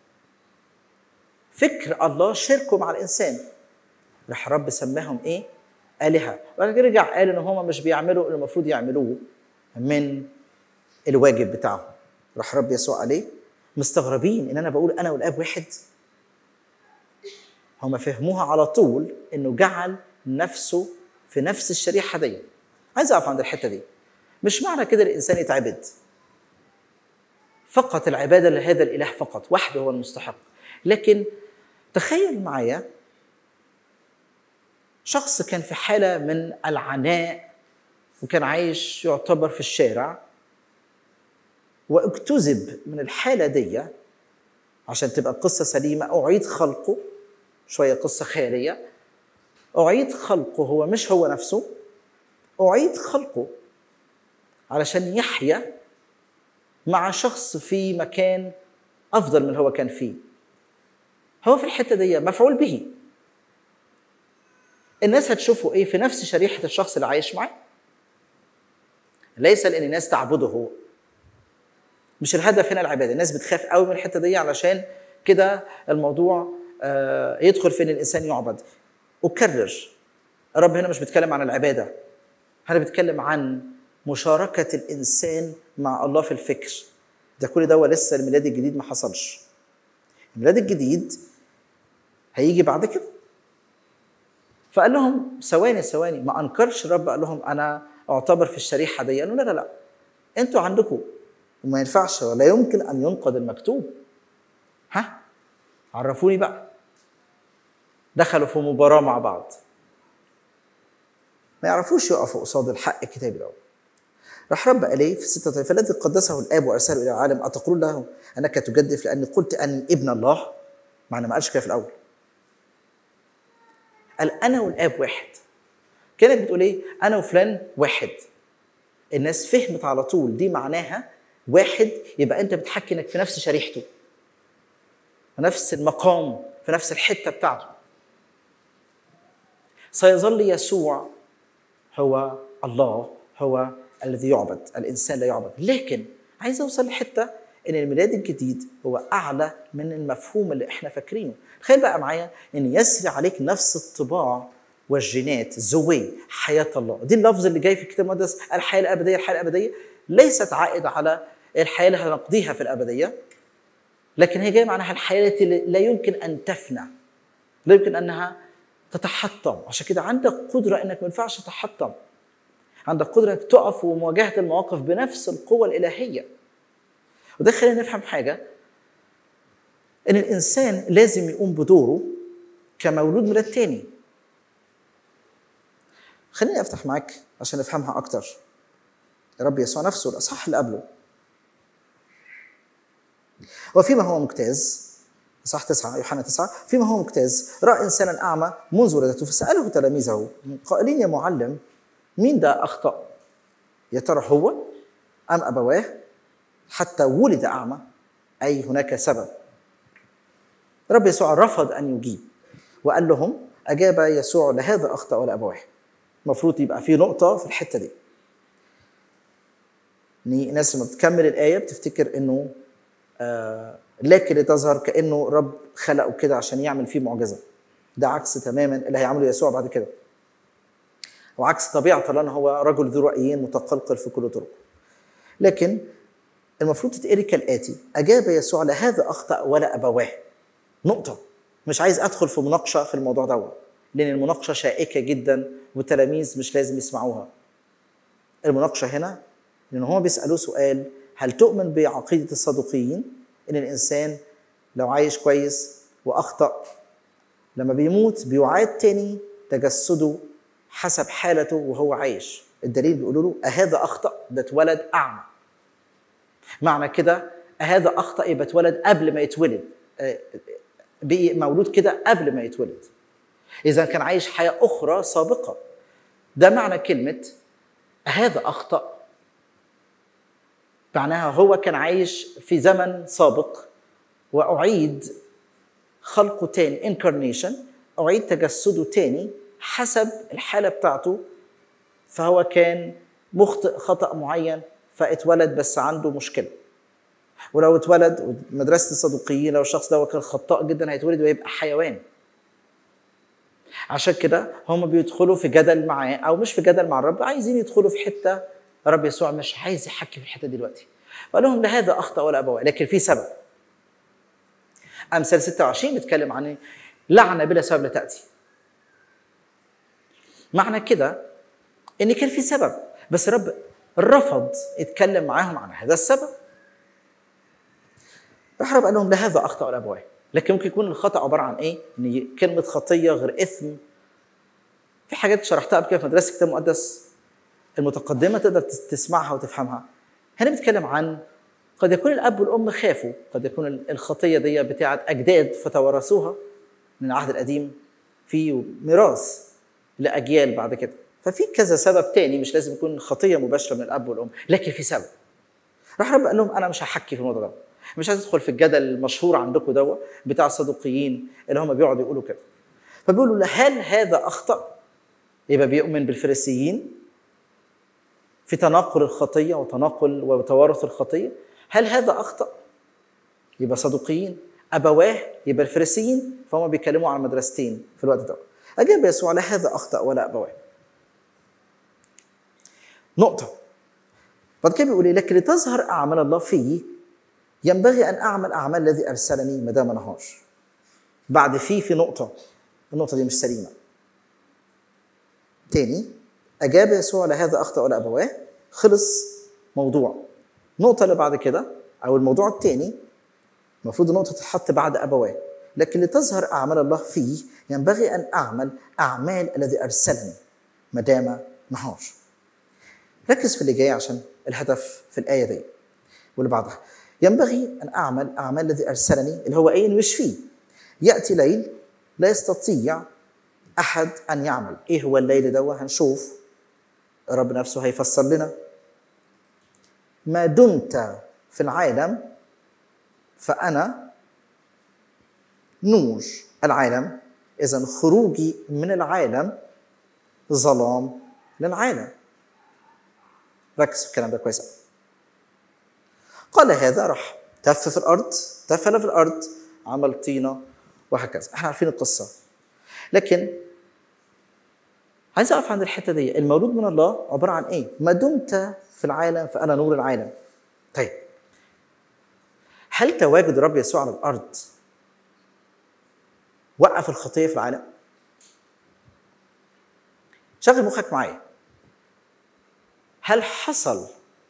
فكر الله شركه مع الانسان راح الرب سماهم ايه الهه وبعد كده رجع قال ان هم مش بيعملوا اللي المفروض يعملوه من الواجب بتاعهم راح رب يسوع عليه مستغربين ان انا بقول انا والاب واحد هم فهموها على طول انه جعل نفسه في نفس الشريحه دي عايز اقف عند الحته دي مش معنى كده الانسان يتعبد فقط العباده لهذا الاله فقط وحده هو المستحق لكن تخيل معايا شخص كان في حاله من العناء وكان عايش يعتبر في الشارع واجتذب من الحالة دي عشان تبقى القصة سليمة أعيد خلقه شوية قصة خيالية أعيد خلقه هو مش هو نفسه أعيد خلقه علشان يحيا مع شخص في مكان أفضل من اللي هو كان فيه هو في الحتة دي مفعول به الناس هتشوفه ايه في نفس شريحة الشخص اللي عايش معاه ليس لأن الناس تعبده هو مش الهدف هنا العباده الناس بتخاف قوي من الحته دي علشان كده الموضوع يدخل في ان الانسان يعبد اكرر الرب هنا مش بيتكلم عن العباده هنا بيتكلم عن مشاركه الانسان مع الله في الفكر ده كل ده لسه الميلاد الجديد ما حصلش الميلاد الجديد هيجي بعد كده فقال لهم ثواني ثواني ما انكرش الرب قال لهم انا اعتبر في الشريحه دي قالوا لا لا لا انتوا عندكم وما ينفعش ولا يمكن ان ينقض المكتوب ها عرفوني بقى دخلوا في مباراه مع بعض ما يعرفوش يقفوا قصاد الحق الكتابي ده راح رب قال ايه في 36 فالذي قدسه الاب وارسله الى العالم اتقول له انك تجدف لاني قلت اني ابن الله معنى ما قالش كده في الاول قال انا والاب واحد كانت بتقول ايه انا وفلان واحد الناس فهمت على طول دي معناها واحد يبقى انت بتحكي انك في نفس شريحته في نفس المقام في نفس الحته بتاعته سيظل يسوع هو الله هو الذي يعبد الانسان لا يعبد لكن عايز اوصل لحته ان الميلاد الجديد هو اعلى من المفهوم اللي احنا فاكرينه تخيل بقى معايا ان يسري عليك نفس الطباع والجينات زوي حياه الله دي اللفظ اللي جاي في الكتاب المقدس الحياه الابديه الحياه الابديه ليست عائده على الحياه اللي هنقضيها في الابديه لكن هي جايه معناها الحياه التي لا يمكن ان تفنى لا يمكن انها تتحطم عشان كده عندك قدره انك ما ينفعش تتحطم عندك قدره انك تقف ومواجهه المواقف بنفس القوه الالهيه وده خلينا نفهم حاجه ان الانسان لازم يقوم بدوره كمولود ميلاد تاني خليني افتح معاك عشان نفهمها اكتر رب يسوع نفسه الاصحاح اللي قبله وفيما هو مجتاز صح تسعة يوحنا تسعة فيما هو مجتاز رأى إنسانا أعمى منذ ولادته فسأله تلاميذه قائلين يا معلم مين ده أخطأ يا ترى هو أم أبواه حتى ولد أعمى أي هناك سبب رب يسوع رفض أن يجيب وقال لهم أجاب يسوع لهذا أخطأ ولا أبواه المفروض يبقى في نقطه في الحته دي ان الناس لما بتكمل الايه بتفتكر انه آه لكن لتظهر كانه رب خلقه كده عشان يعمل فيه معجزه ده عكس تماما اللي هيعمله يسوع بعد كده وعكس طبيعته لان هو رجل ذو رايين متقلقل في كل طرقه لكن المفروض تتقري كالاتي اجاب يسوع لهذا اخطا ولا ابواه نقطه مش عايز ادخل في مناقشه في الموضوع دوت لان المناقشه شائكه جدا والتلاميذ مش لازم يسمعوها المناقشه هنا لان هو بيسالوه سؤال هل تؤمن بعقيده الصدوقيين ان الانسان لو عايش كويس واخطا لما بيموت بيعاد تاني تجسده حسب حالته وهو عايش الدليل بيقولوا له أهذا أخطأ ده اتولد أعمى معنى كده أهذا أخطأ يبقى اتولد قبل ما يتولد بقي مولود كده قبل ما يتولد إذا كان عايش حياة أخرى سابقة ده معنى كلمة هذا أخطأ معناها هو كان عايش في زمن سابق وأعيد خلقه تاني incarnation أعيد تجسده تاني حسب الحالة بتاعته فهو كان مخطئ خطأ معين فاتولد بس عنده مشكلة ولو اتولد مدرسة الصدوقيين لو الشخص ده كان خطاء جدا هيتولد ويبقى حيوان عشان كده هم بيدخلوا في جدل معاه او مش في جدل مع الرب عايزين يدخلوا في حته الرب يسوع مش عايز يحكي في الحته دلوقتي فقال لهم لا هذا اخطا ولا ابواه لكن في سبب امثال 26 بيتكلم عن لعنه بلا سبب لا تاتي معنى كده ان كان في سبب بس الرب رفض يتكلم معاهم عن هذا السبب راح الرب قال لهم لا هذا اخطا ولا ابواه لكن ممكن يكون الخطا عباره عن ايه؟ ان كلمه خطيه غير اثم في حاجات شرحتها قبل كده في مدرسه الكتاب المقدس المتقدمه تقدر تسمعها وتفهمها هنا بيتكلم عن قد يكون الاب والام خافوا قد يكون الخطيه دي بتاعه اجداد فتوارثوها من العهد القديم في ميراث لاجيال بعد كده ففي كذا سبب تاني مش لازم يكون خطيه مباشره من الاب والام لكن في سبب راح رب قال لهم انا مش هحكي في الموضوع ده مش عايز ادخل في الجدل المشهور عندكم دوا بتاع الصدوقيين اللي هم بيقعدوا يقولوا كده فبيقولوا له هل هذا اخطا يبقى بيؤمن بالفريسيين في تناقل الخطيه وتناقل وتوارث الخطيه هل هذا اخطا يبقى صدوقيين ابواه يبقى الفريسيين فهم بيتكلموا عن مدرستين في الوقت ده اجاب يسوع لا هذا اخطا ولا ابواه نقطه بعد كده بيقول لكن لتظهر اعمال الله فيه ينبغي ان اعمل اعمال الذي ارسلني ما دام نهار بعد في في نقطه النقطه دي مش سليمه تاني اجاب يسوع لهذا اخطا ولا ابواه خلص موضوع النقطه اللي بعد كده او الموضوع الثاني المفروض النقطه تتحط بعد ابواه لكن لتظهر اعمال الله فيه ينبغي ان اعمل اعمال الذي ارسلني ما دام نهار ركز في اللي جاي عشان الهدف في الايه دي واللي بعدها ينبغي ان اعمل اعمال الذي ارسلني اللي هو ايه يشفيه ياتي ليل لا يستطيع احد ان يعمل ايه هو الليل ده هنشوف الرب نفسه هيفسر لنا ما دمت في العالم فانا نور العالم اذا خروجي من العالم ظلام للعالم ركز في الكلام ده كويس قوي قال هذا راح تف في الارض تفل في الارض عمل طينه وهكذا احنا عارفين القصه لكن عايز اقف عند الحته دي المولود من الله عباره عن ايه ما دمت في العالم فانا نور العالم طيب هل تواجد الرب يسوع على الارض وقف الخطيه في العالم شغل مخك معايا هل حصل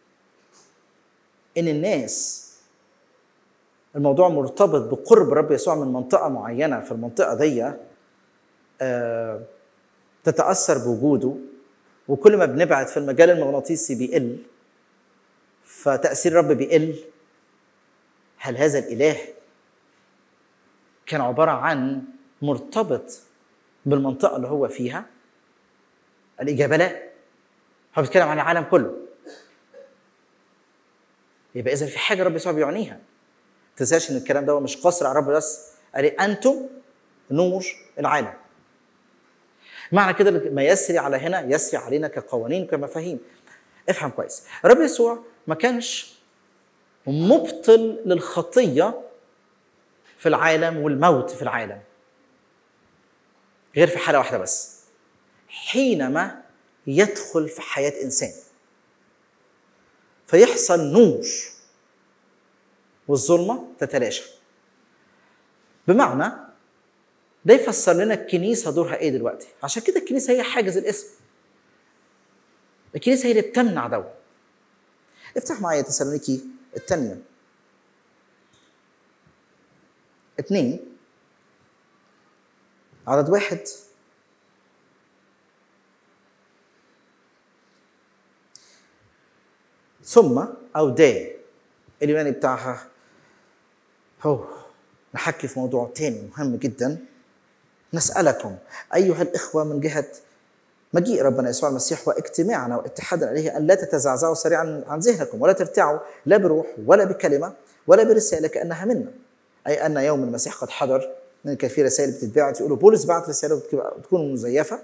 ان الناس الموضوع مرتبط بقرب رب يسوع من منطقه معينه في المنطقه دي آه تتاثر بوجوده وكل ما بنبعد في المجال المغناطيسي بيقل فتاثير الرب بيقل هل هذا الاله كان عباره عن مرتبط بالمنطقه اللي هو فيها الاجابه لا هو بيتكلم عن العالم كله يبقى اذا في حاجه رب يسوع بيعنيها ما تنساش ان الكلام ده مش قاصر على الرب بس قال انتم نور العالم معنى كده ما يسري على هنا يسري علينا كقوانين وكمفاهيم افهم كويس الرب يسوع ما كانش مبطل للخطيه في العالم والموت في العالم غير في حاله واحده بس حينما يدخل في حياه انسان فيحصل نور والظلمه تتلاشى بمعنى ده يفسر لنا الكنيسه دورها ايه دلوقتي عشان كده الكنيسه هي حاجز الاسم الكنيسه هي اللي بتمنع ده افتح معايا تسالونيكي الثانيه اثنين عدد واحد ثم او دا اليوناني بتاعها هو نحكي في موضوع تاني مهم جدا نسألكم أيها الإخوة من جهة مجيء ربنا يسوع المسيح واجتماعنا واتحادنا إليه أن لا تتزعزعوا سريعا عن ذهنكم ولا ترتعوا لا بروح ولا بكلمة ولا برسالة كأنها منا أي أن يوم المسيح قد حضر من كان في رسائل بتتباعت يقولوا بولس بعت رسالة وتكون مزيفة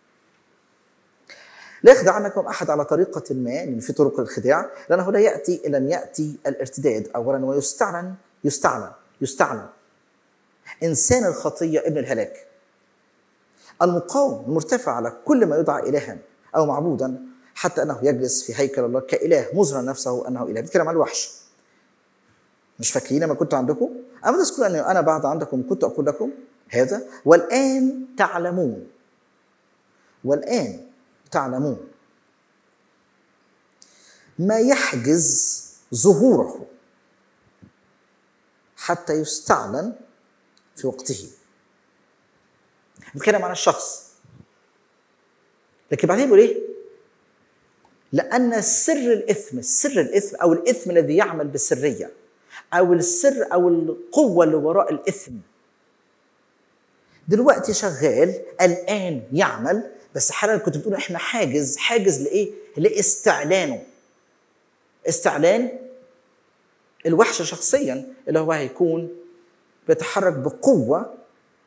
لا يخدعنكم احد على طريقه ما يعني في طرق الخداع لانه لا ياتي الا ان ياتي الارتداد اولا ويستعلن يستعلن يستعلن انسان الخطيه ابن الهلاك المقاوم المرتفع على كل ما يدعى الها او معبودا حتى انه يجلس في هيكل الله كاله مظهرا نفسه انه اله بيتكلم عن الوحش مش فاكرين ما كنت عندكم اما تذكروا اني انا بعد عندكم كنت اقول لكم هذا والان تعلمون والان تعلمون ما يحجز ظهوره حتى يستعلن في وقته بيتكلم عن الشخص لكن بعدين بيقول ايه لان سر الاثم سر الاثم او الاثم الذي يعمل بسريه او السر او القوه اللي وراء الاثم دلوقتي شغال الان يعمل بس حالا كنت بتقول احنا حاجز حاجز لايه لاستعلانه استعلان الوحش شخصيا اللي هو هيكون بيتحرك بقوه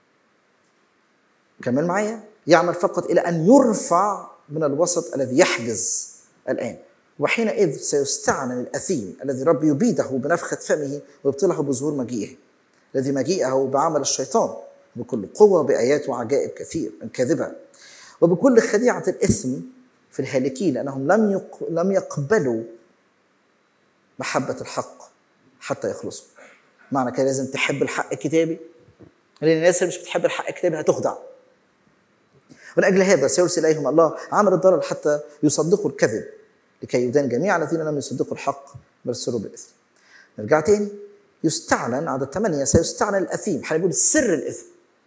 كمل معايا يعمل فقط الى ان يرفع من الوسط الذي يحجز الان وحينئذ سيستعلن الاثيم الذي رب يبيده بنفخه فمه ويبطله بظهور مجيئه الذي مجيئه بعمل الشيطان بكل قوه بايات وعجائب كثير كاذبه وبكل خديعه الاثم في الهالكين لانهم لم يق... لم يقبلوا محبه الحق حتى يخلصوا معنى كده لازم تحب الحق الكتابي لان الناس اللي مش بتحب الحق الكتابي هتخدع ولأجل هذا سيرسل إليهم الله عمل الضرر حتى يصدقوا الكذب لكي يدان جميع الذين لم يصدقوا الحق بل سروا بالإثم نرجع تاني يستعلن عدد ثمانية سيستعلن الأثيم هنقول سر الإثم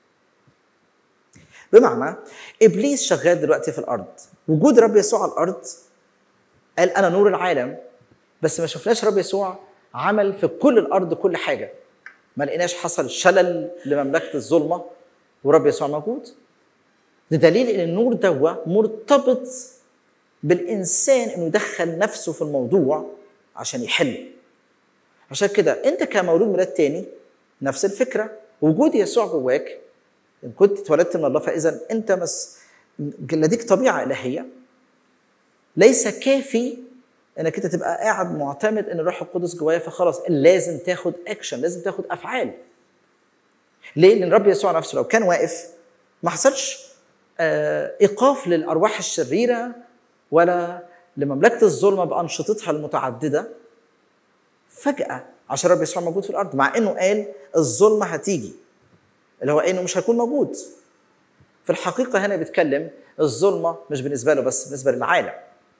بمعنى إبليس شغال دلوقتي في الأرض وجود رب يسوع على الأرض قال أنا نور العالم بس ما شفناش رب يسوع عمل في كل الأرض كل حاجة ما لقيناش حصل شلل لمملكة الظلمة ورب يسوع موجود ده دليل ان النور دوا مرتبط بالانسان انه يدخل نفسه في الموضوع عشان يحل عشان كده انت كمولود ميلاد تاني نفس الفكره وجود يسوع جواك ان كنت اتولدت من الله فاذا انت مس لديك طبيعه الهيه ليس كافي انك انت تبقى قاعد معتمد ان الروح القدس جوايا فخلاص لازم تاخد اكشن لازم تاخد افعال ليه؟ لان الرب يسوع نفسه لو كان واقف ما حصلش ايقاف للارواح الشريره ولا لمملكه الظلمه بانشطتها المتعدده فجاه عشان رب يسوع موجود في الارض مع انه قال الظلمه هتيجي اللي هو انه مش هيكون موجود في الحقيقه هنا بيتكلم الظلمه مش بالنسبه له بس بالنسبه للعالم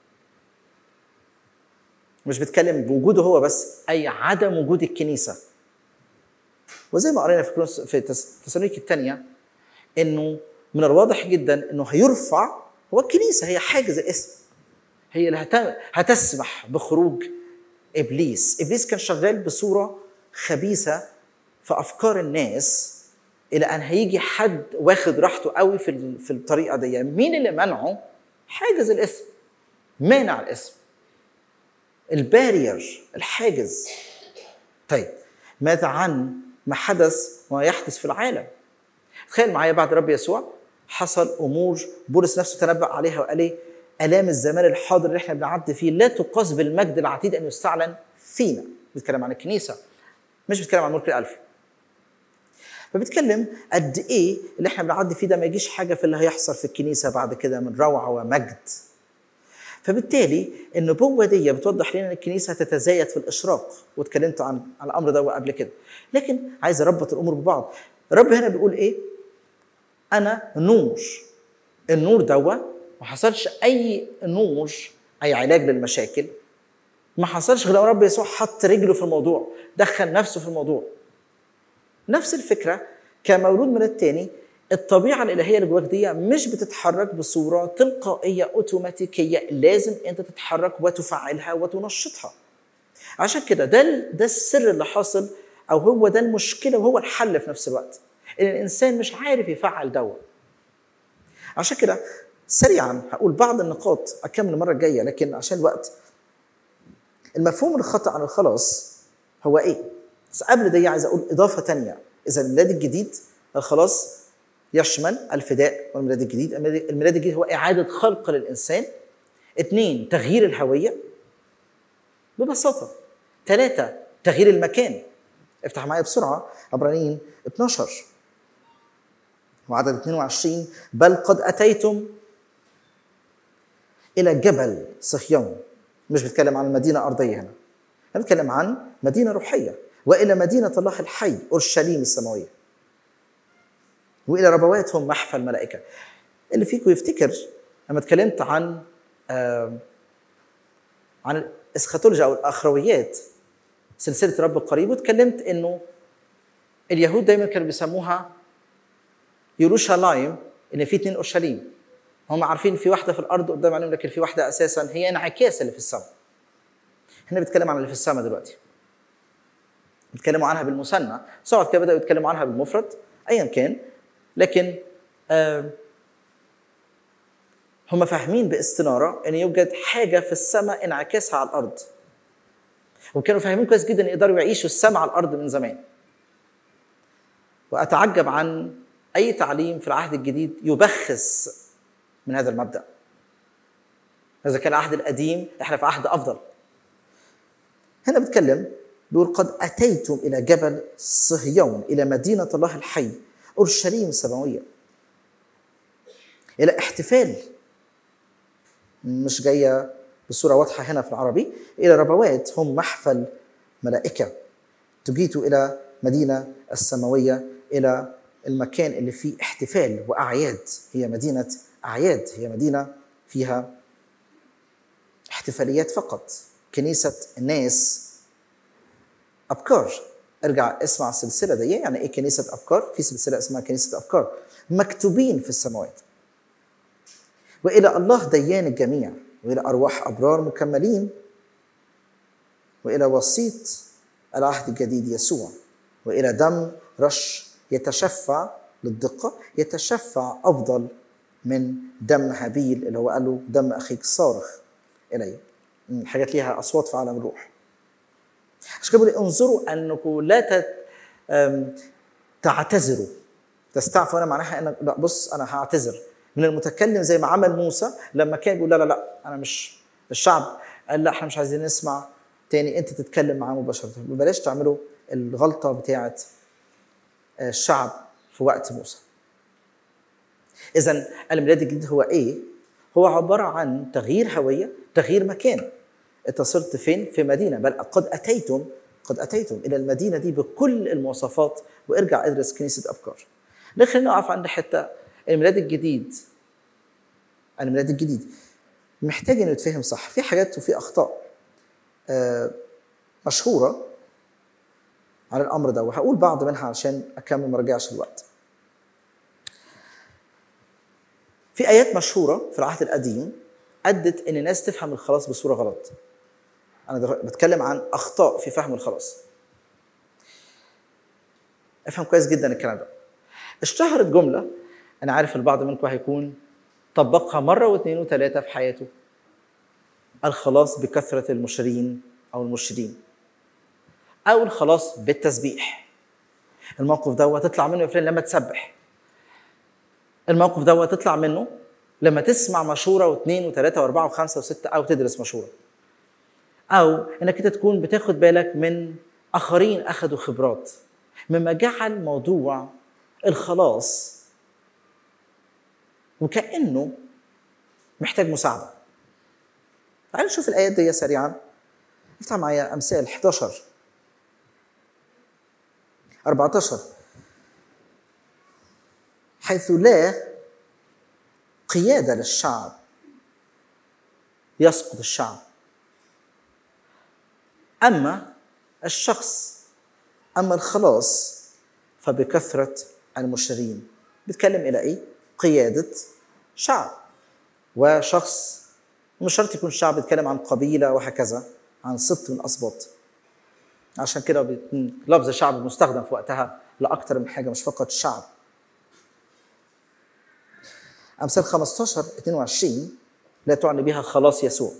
مش بيتكلم بوجوده هو بس اي عدم وجود الكنيسه وزي ما قرينا في في تسالونيكي الثانيه انه من الواضح جدا انه هيرفع هو الكنيسه هي حاجز الاسم هي اللي هتسمح بخروج ابليس ابليس كان شغال بصوره خبيثه في افكار الناس الى ان هيجي حد واخد راحته قوي في في الطريقه دي مين اللي منعه حاجز الاسم مانع الاسم البارير الحاجز طيب ماذا عن ما حدث وما يحدث في العالم تخيل معايا بعد رب يسوع حصل امور بولس نفسه تنبأ عليها وقال ايه الام الزمان الحاضر اللي احنا بنعدي فيه لا تقاس بالمجد العتيد ان يستعلن فينا بيتكلم عن الكنيسه مش بيتكلم عن ملك الالف فبيتكلم قد ايه اللي احنا بنعدي فيه ده ما يجيش حاجه في اللي هيحصل في الكنيسه بعد كده من روعه ومجد فبالتالي النبوه دي بتوضح لنا ان الكنيسه هتتزايد في الاشراق واتكلمت عن عن الامر ده قبل كده لكن عايز اربط الامور ببعض الرب هنا بيقول ايه انا نور النور دوا ما حصلش اي نور اي علاج للمشاكل ما حصلش غير لما رب يسوع حط رجله في الموضوع دخل نفسه في الموضوع نفس الفكره كمولود من التاني الطبيعه الالهيه اللي جواك دي مش بتتحرك بصوره تلقائيه اوتوماتيكيه لازم انت تتحرك وتفعلها وتنشطها عشان كده ده ال- ده السر اللي حاصل او هو ده المشكله وهو الحل في نفس الوقت ان الانسان مش عارف يفعل دوا عشان كده سريعا هقول بعض النقاط اكمل المره الجايه لكن عشان الوقت المفهوم الخطا عن الخلاص هو ايه؟ بس قبل ده عايز اقول اضافه تانية اذا الميلاد الجديد الخلاص يشمل الفداء والميلاد الجديد الميلاد الجديد هو اعاده خلق للانسان اثنين تغيير الهويه ببساطه ثلاثه تغيير المكان افتح معايا بسرعه عبرانيين 12 وعدد 22 بل قد اتيتم الى جبل صهيون مش بتكلم عن المدينه ارضيه هنا انا بتكلم عن مدينه روحيه والى مدينه الله الحي اورشليم السماويه والى ربواتهم محفى الملائكه اللي فيكم يفتكر لما اتكلمت عن آه عن الاسخاتولوجيا او الاخرويات سلسله رب القريب واتكلمت انه اليهود دايما كانوا بيسموها يروشلايم ان في اتنين اورشليم هم عارفين في واحده في الارض قدام عينيهم لكن في واحده اساسا هي انعكاس اللي في السماء هنا بيتكلم عن اللي في السماء دلوقتي بيتكلموا عنها بالمثنى صعد كده بداوا يتكلموا عنها بالمفرد ايا كان لكن آه هم فاهمين باستناره ان يوجد حاجه في السماء انعكاسها على الارض وكانوا فاهمين كويس جدا يقدروا يعيشوا السماء على الارض من زمان واتعجب عن اي تعليم في العهد الجديد يبخس من هذا المبدا اذا كان العهد القديم احنا في عهد افضل هنا بتكلم بيقول قد اتيتم الى جبل صهيون الى مدينه الله الحي اورشليم السماويه الى احتفال مش جايه بصوره واضحه هنا في العربي الى ربوات هم محفل ملائكه تجيتوا الى مدينه السماويه الى المكان اللي فيه احتفال واعياد هي مدينه اعياد هي مدينه فيها احتفاليات فقط كنيسه الناس ابكار ارجع اسمع السلسله دي يعني ايه كنيسه ابكار في سلسله اسمها كنيسه ابكار مكتوبين في السماوات والى الله ديان الجميع والى ارواح ابرار مكملين والى وسيط العهد الجديد يسوع والى دم رش يتشفع للدقه يتشفع افضل من دم هابيل اللي هو قال له دم اخيك صارخ الي حاجات ليها اصوات في عالم الروح عشان كده بيقول انظروا انكم لا تت... تعتذروا تستعفوا انا معناها انك لا بص انا هعتذر من المتكلم زي ما عمل موسى لما كان بيقول لا لا لا انا مش الشعب قال لا احنا مش عايزين نسمع تاني انت تتكلم معاه مباشره بلاش تعملوا الغلطه بتاعه الشعب في وقت موسى اذا الميلاد الجديد هو ايه هو عباره عن تغيير هويه تغيير مكان انت صرت فين في مدينه بل قد اتيتم قد اتيتم الى المدينه دي بكل المواصفات وارجع ادرس كنيسه ابكار لكن خلينا نقف عند حته الميلاد الجديد الميلاد الجديد محتاج انه يتفهم صح في حاجات وفي اخطاء مشهوره عن الامر ده وهقول بعض منها عشان اكمل ما ارجعش الوقت في ايات مشهوره في العهد القديم ادت ان الناس تفهم الخلاص بصوره غلط انا بتكلم عن اخطاء في فهم الخلاص افهم كويس جدا الكلام ده اشتهرت جمله انا عارف البعض منكم هيكون طبقها مره واثنين وثلاثه في حياته الخلاص بكثره المشرين او المشرين او الخلاص بالتسبيح الموقف ده تطلع منه يا فلان لما تسبح الموقف ده تطلع منه لما تسمع مشوره واثنين وثلاثه واربعه وخمسه وسته او تدرس مشوره او انك انت تكون بتاخد بالك من اخرين اخذوا خبرات مما جعل موضوع الخلاص وكانه محتاج مساعده تعالوا نشوف الايات دي سريعا افتح معايا امثال 11 14 حيث لا قيادة للشعب يسقط الشعب أما الشخص أما الخلاص فبكثرة المشرين بيتكلم إلى إيه؟ قيادة شعب وشخص مش شرط يكون شعب بيتكلم عن قبيلة وهكذا عن سبط من أسباط عشان كده بيت- لفظ شعب مستخدم في وقتها لأكثر من حاجة مش فقط الشعب أمثال 15 22 لا تعني بها خلاص يسوع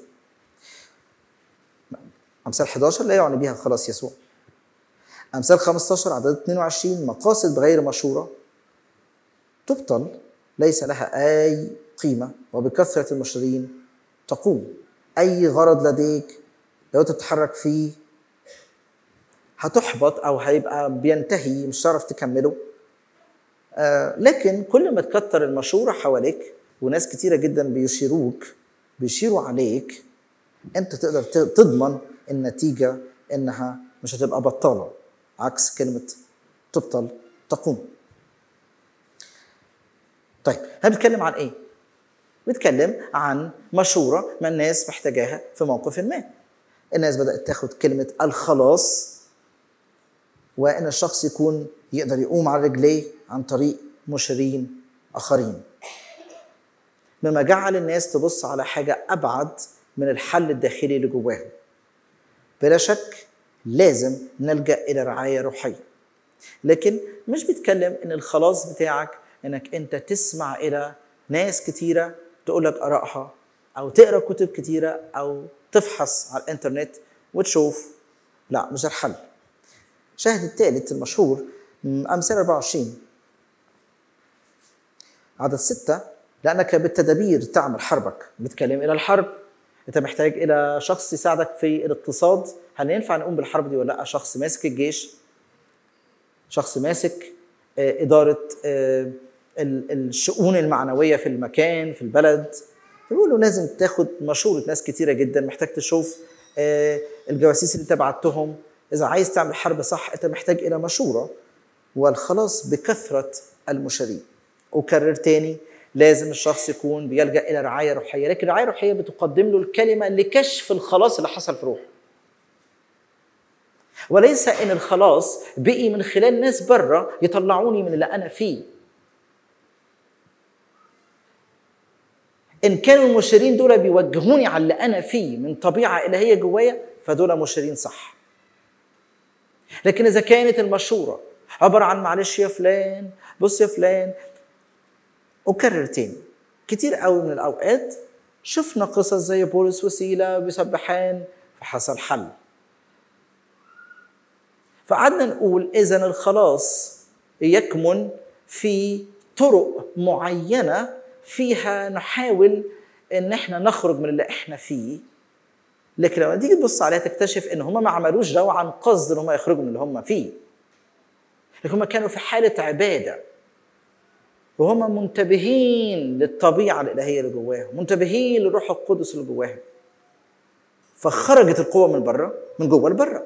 أمثال 11 لا يعني بها خلاص يسوع أمثال 15 عدد 22 مقاصد بغير مشورة تبطل ليس لها أي قيمة وبكثرة المشرين تقوم أي غرض لديك لو تتحرك فيه هتحبط أو هيبقى بينتهي مش هتعرف تكمله آه، لكن كل ما تكتر المشورة حواليك وناس كتيرة جدا بيشيروك بيشيروا عليك انت تقدر ت- تضمن النتيجة انها مش هتبقى بطالة عكس كلمة تبطل تقوم طيب احنا بنتكلم عن ايه؟ بنتكلم عن مشورة ما الناس محتاجاها في موقف ما الناس بدأت تاخد كلمة الخلاص وان الشخص يكون يقدر يقوم على رجليه عن طريق مشيرين اخرين مما جعل الناس تبص على حاجه ابعد من الحل الداخلي اللي جواهم بلا شك لازم نلجا الى رعايه روحيه لكن مش بيتكلم ان الخلاص بتاعك انك انت تسمع الى ناس كتيره تقول لك ارائها او تقرا كتب كتيره او تفحص على الانترنت وتشوف لا مش ده الحل شاهد الثالث المشهور م- أمثال 24 عدد ستة لأنك بالتدابير تعمل حربك بتكلم إلى الحرب أنت محتاج إلى شخص يساعدك في الاقتصاد هل ينفع نقوم بالحرب دي ولا لا شخص ماسك الجيش شخص ماسك آه، إدارة آه، ال- الشؤون المعنوية في المكان في البلد بيقولوا لازم تاخد مشورة ناس كتيرة جدا محتاج تشوف آه، الجواسيس اللي انت بعتهم إذا عايز تعمل حرب صح أنت محتاج إلى مشورة والخلاص بكثرة المشارين أكرر تاني لازم الشخص يكون بيلجأ إلى رعاية روحية لكن الرعاية الروحية بتقدم له الكلمة لكشف الخلاص اللي حصل في روحه وليس ان الخلاص بقي من خلال ناس بره يطلعوني من اللي انا فيه ان كانوا المشيرين دول بيوجهوني على اللي انا فيه من طبيعه الهيه جوايا فدول مشيرين صح لكن اذا كانت المشوره عباره عن معلش يا فلان بص يا فلان اكرر تاني كتير قوي من الاوقات شفنا قصص زي بولس وسيله بيسبحان فحصل حل فقعدنا نقول اذا الخلاص يكمن في طرق معينه فيها نحاول ان احنا نخرج من اللي احنا فيه لكن لما تيجي تبص عليها تكتشف ان هم ما عملوش ده عن قصد ان هم يخرجوا من اللي هم فيه لكن هم كانوا في حاله عباده وهم منتبهين للطبيعه الالهيه اللي جواهم منتبهين للروح القدس اللي جواهم فخرجت القوه من بره من جوه لبره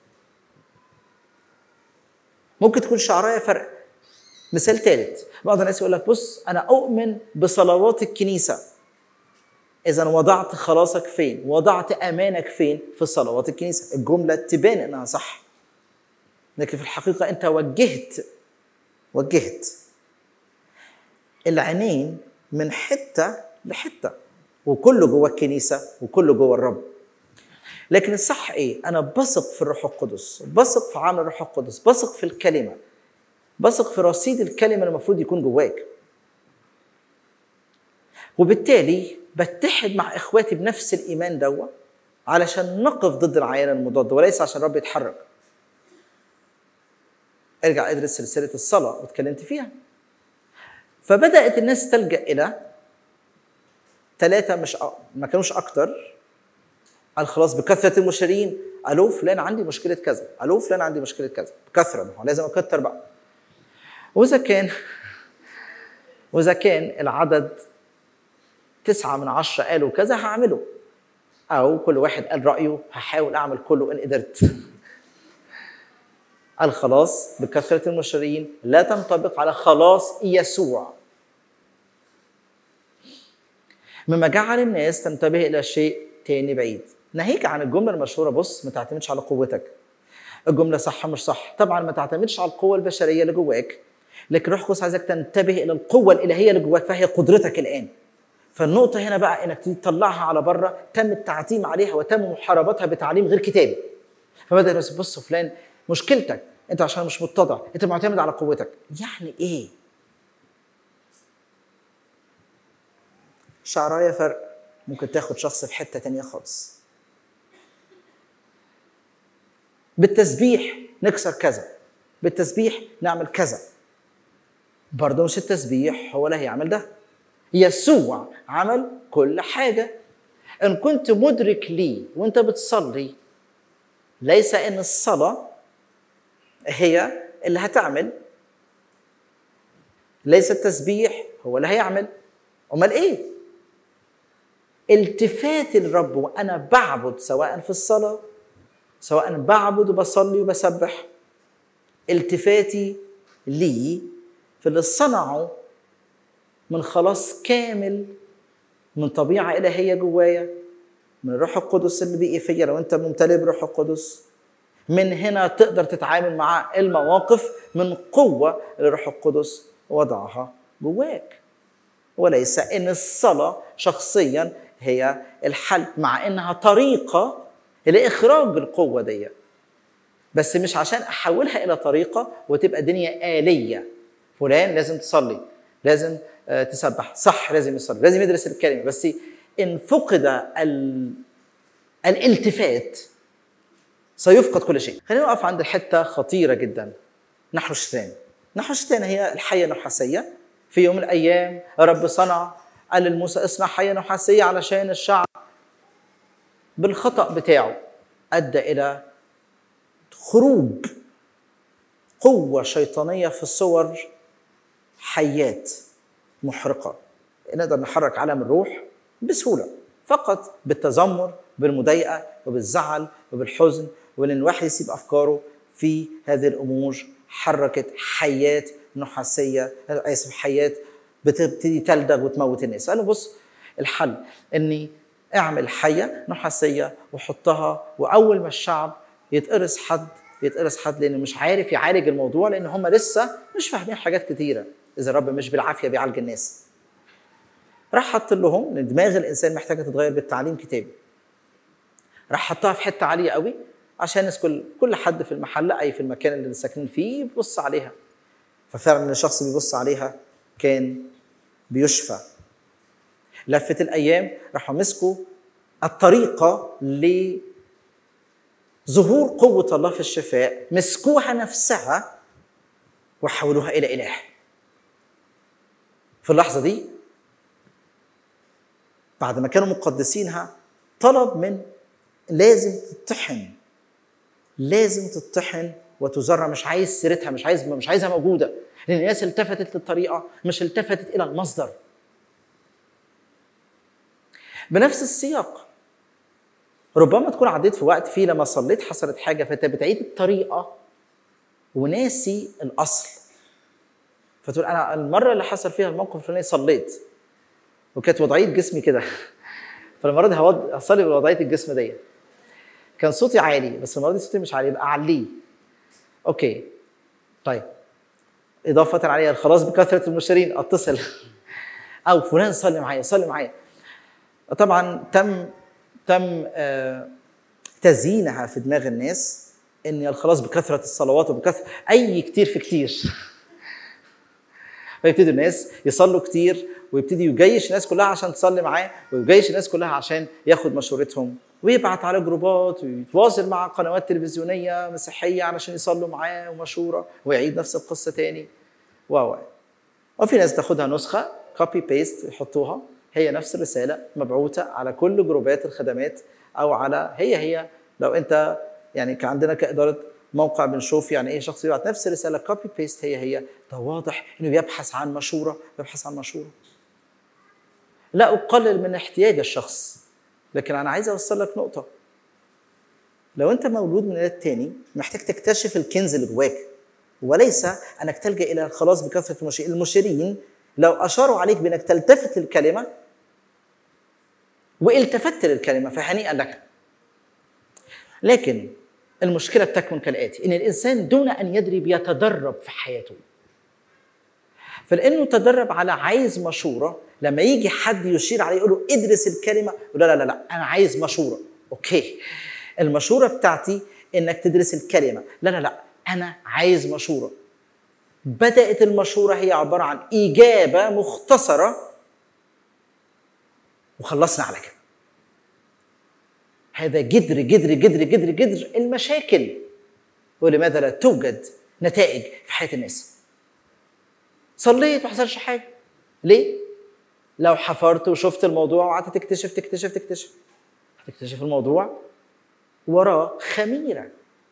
ممكن تكون شعرايه فرق مثال ثالث بعض الناس يقول لك بص انا اؤمن بصلوات الكنيسه اذا وضعت خلاصك فين وضعت امانك فين في صلوات الكنيسه الجمله تبان انها صح لكن في الحقيقه انت وجهت وجهت العينين من حته لحته وكله جوه الكنيسه وكله جوه الرب لكن الصح ايه انا بثق في الروح القدس بثق في عمل الروح القدس بثق في الكلمه بثق في رصيد الكلمه اللي المفروض يكون جواك وبالتالي بتحد مع اخواتي بنفس الايمان دوا علشان نقف ضد العيان المضاد وليس عشان الرب يتحرك ارجع ادرس سلسله الصلاه واتكلمت فيها فبدات الناس تلجا الى ثلاثه مش أ... ما كانوش اكتر قال خلاص بكثره المشترين الو فلان عندي مشكله كذا الو فلان عندي مشكله كذا بكثره ما هو لازم اكتر بقى واذا كان واذا كان العدد تسعة من عشرة قالوا كذا هعمله أو كل واحد قال رأيه هحاول أعمل كله إن قدرت قال خلاص بكثرة المشترين لا تنطبق على خلاص يسوع مما جعل الناس تنتبه إلى شيء تاني بعيد ناهيك عن الجملة المشهورة بص ما تعتمدش على قوتك الجملة صح مش صح طبعا ما تعتمدش على القوة البشرية اللي جواك لكن روح القدس عايزك تنتبه إلى القوة الإلهية اللي جواك فهي قدرتك الآن فالنقطة هنا بقى انك تطلعها على بره تم التعتيم عليها وتم محاربتها بتعليم غير كتابي. فبدأ الناس بص فلان مشكلتك انت عشان مش متضع انت معتمد على قوتك يعني ايه؟ شعرايه فرق ممكن تاخد شخص في حتة تانية خالص. بالتسبيح نكسر كذا بالتسبيح نعمل كذا برضه مش التسبيح هو اللي هيعمل ده يسوع عمل كل حاجة إن كنت مدرك لي وأنت بتصلي ليس إن الصلاة هي اللي هتعمل ليس التسبيح هو اللي هيعمل أمال إيه؟ التفات الرب وأنا بعبد سواء في الصلاة سواء بعبد وبصلي وبسبح التفاتي لي في اللي صنعه من خلاص كامل من طبيعة إلهية جوايا من الروح القدس اللي بيقي فيا لو أنت ممتلئ بروح القدس من هنا تقدر تتعامل مع المواقف من قوة اللي الروح القدس وضعها جواك وليس إن الصلاة شخصيا هي الحل مع إنها طريقة لإخراج القوة دي بس مش عشان أحولها إلى طريقة وتبقى دنيا آلية فلان لازم تصلي لازم تسبح صح لازم يصلي لازم يدرس الكلمه بس ان فقد ال... الالتفات سيفقد كل شيء خلينا نقف عند الحته خطيره جدا نحو الشتان نحو الشتان هي الحيه النحاسيه في يوم من الايام رب صنع قال لموسى اصنع حيه نحاسيه علشان الشعب بالخطا بتاعه ادى الى خروج قوه شيطانيه في صور حيات محرقة نقدر نحرك عالم الروح بسهولة فقط بالتذمر بالمضايقة وبالزعل وبالحزن وان الواحد يسيب أفكاره في هذه الأمور حركت حيات نحاسية آسف حيات بتبتدي تلدغ وتموت الناس قالوا بص الحل اني اعمل حية نحاسية وحطها وأول ما الشعب يتقرص حد يتقرص حد لأنه مش عارف يعالج الموضوع لأن هم لسه مش فاهمين حاجات كتيرة اذا الرب مش بالعافيه بيعالج الناس راح حط لهم ان دماغ الانسان محتاجه تتغير بالتعليم كتابي راح حطها في حته عاليه قوي عشان الناس كل كل حد في المحل اي في المكان اللي ساكنين فيه يبص عليها ففعلا الشخص بيبص عليها كان بيشفى لفت الايام راحوا مسكوا الطريقه لظهور قوه الله في الشفاء مسكوها نفسها وحولوها الى اله في اللحظه دي بعد ما كانوا مقدسينها طلب من لازم تطحن لازم تطحن وتزرع مش عايز سيرتها مش عايز مش عايزها موجوده لان الناس التفتت للطريقه مش التفتت الى المصدر بنفس السياق ربما تكون عديت في وقت فيه لما صليت حصلت حاجه فانت بتعيد الطريقه وناسي الاصل فتقول انا المره اللي حصل فيها الموقف الفلاني صليت وكانت وضعيه جسمي كده فالمره دي هوض... هصلي بوضعيه الجسم دي كان صوتي عالي بس المره دي صوتي مش عالي يبقى اعليه اوكي طيب اضافه عليها خلاص بكثره المشترين اتصل او فلان صلي معايا صلي معايا طبعا تم تم آه تزيينها في دماغ الناس ان الخلاص بكثره الصلوات وبكثره اي كتير في كتير فيبتدوا الناس يصلوا كتير ويبتدي يجيش الناس كلها عشان تصلي معاه ويجيش الناس كلها عشان ياخد مشورتهم ويبعت على جروبات ويتواصل مع قنوات تلفزيونيه مسيحيه علشان يصلوا معاه ومشوره ويعيد نفس القصه تاني واو وفي ناس تاخدها نسخه كوبي بيست يحطوها هي نفس الرساله مبعوثه على كل جروبات الخدمات او على هي هي لو انت يعني كان عندنا كاداره موقع بنشوف يعني ايه شخص يبعت نفس الرساله كوبي بيست هي هي ده واضح انه بيبحث عن مشوره بيبحث عن مشوره لا اقلل من احتياج الشخص لكن انا عايز اوصل لك نقطه لو انت مولود من ميلاد تاني محتاج تكتشف الكنز اللي جواك وليس انك تلجا الى الخلاص بكثره المشيرين المشيرين لو اشاروا عليك بانك تلتفت للكلمه والتفت للكلمه فهنيئا لك لكن المشكله بتكمن كالاتي ان الانسان دون ان يدري بيتدرب في حياته فلانه تدرب على عايز مشوره لما يجي حد يشير عليه يقول له ادرس الكلمه يقول لا لا لا انا عايز مشوره اوكي المشوره بتاعتي انك تدرس الكلمه لا لا لا انا عايز مشوره بدات المشوره هي عباره عن اجابه مختصره وخلصنا على كده هذا جدر جدر جدر جدر جدر المشاكل ولماذا لا توجد نتائج في حياه الناس صليت ما حصلش حاجه ليه لو حفرت وشفت الموضوع وقعدت تكتشف تكتشف تكتشف هتكتشف الموضوع وراه خميره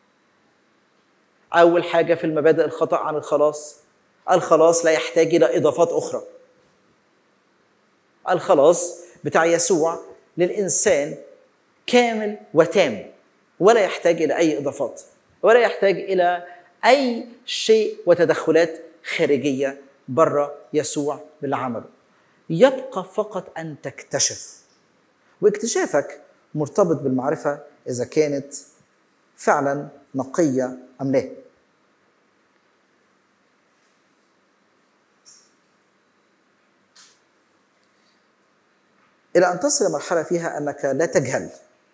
اول حاجه في المبادئ الخطا عن الخلاص الخلاص لا يحتاج الى اضافات اخرى الخلاص بتاع يسوع للانسان كامل وتام ولا يحتاج الى اي اضافات ولا يحتاج الى اي شيء وتدخلات خارجيه بره يسوع باللي عمله يبقى فقط ان تكتشف واكتشافك مرتبط بالمعرفه اذا كانت فعلا نقيه ام لا الى ان تصل مرحله فيها انك لا تجهل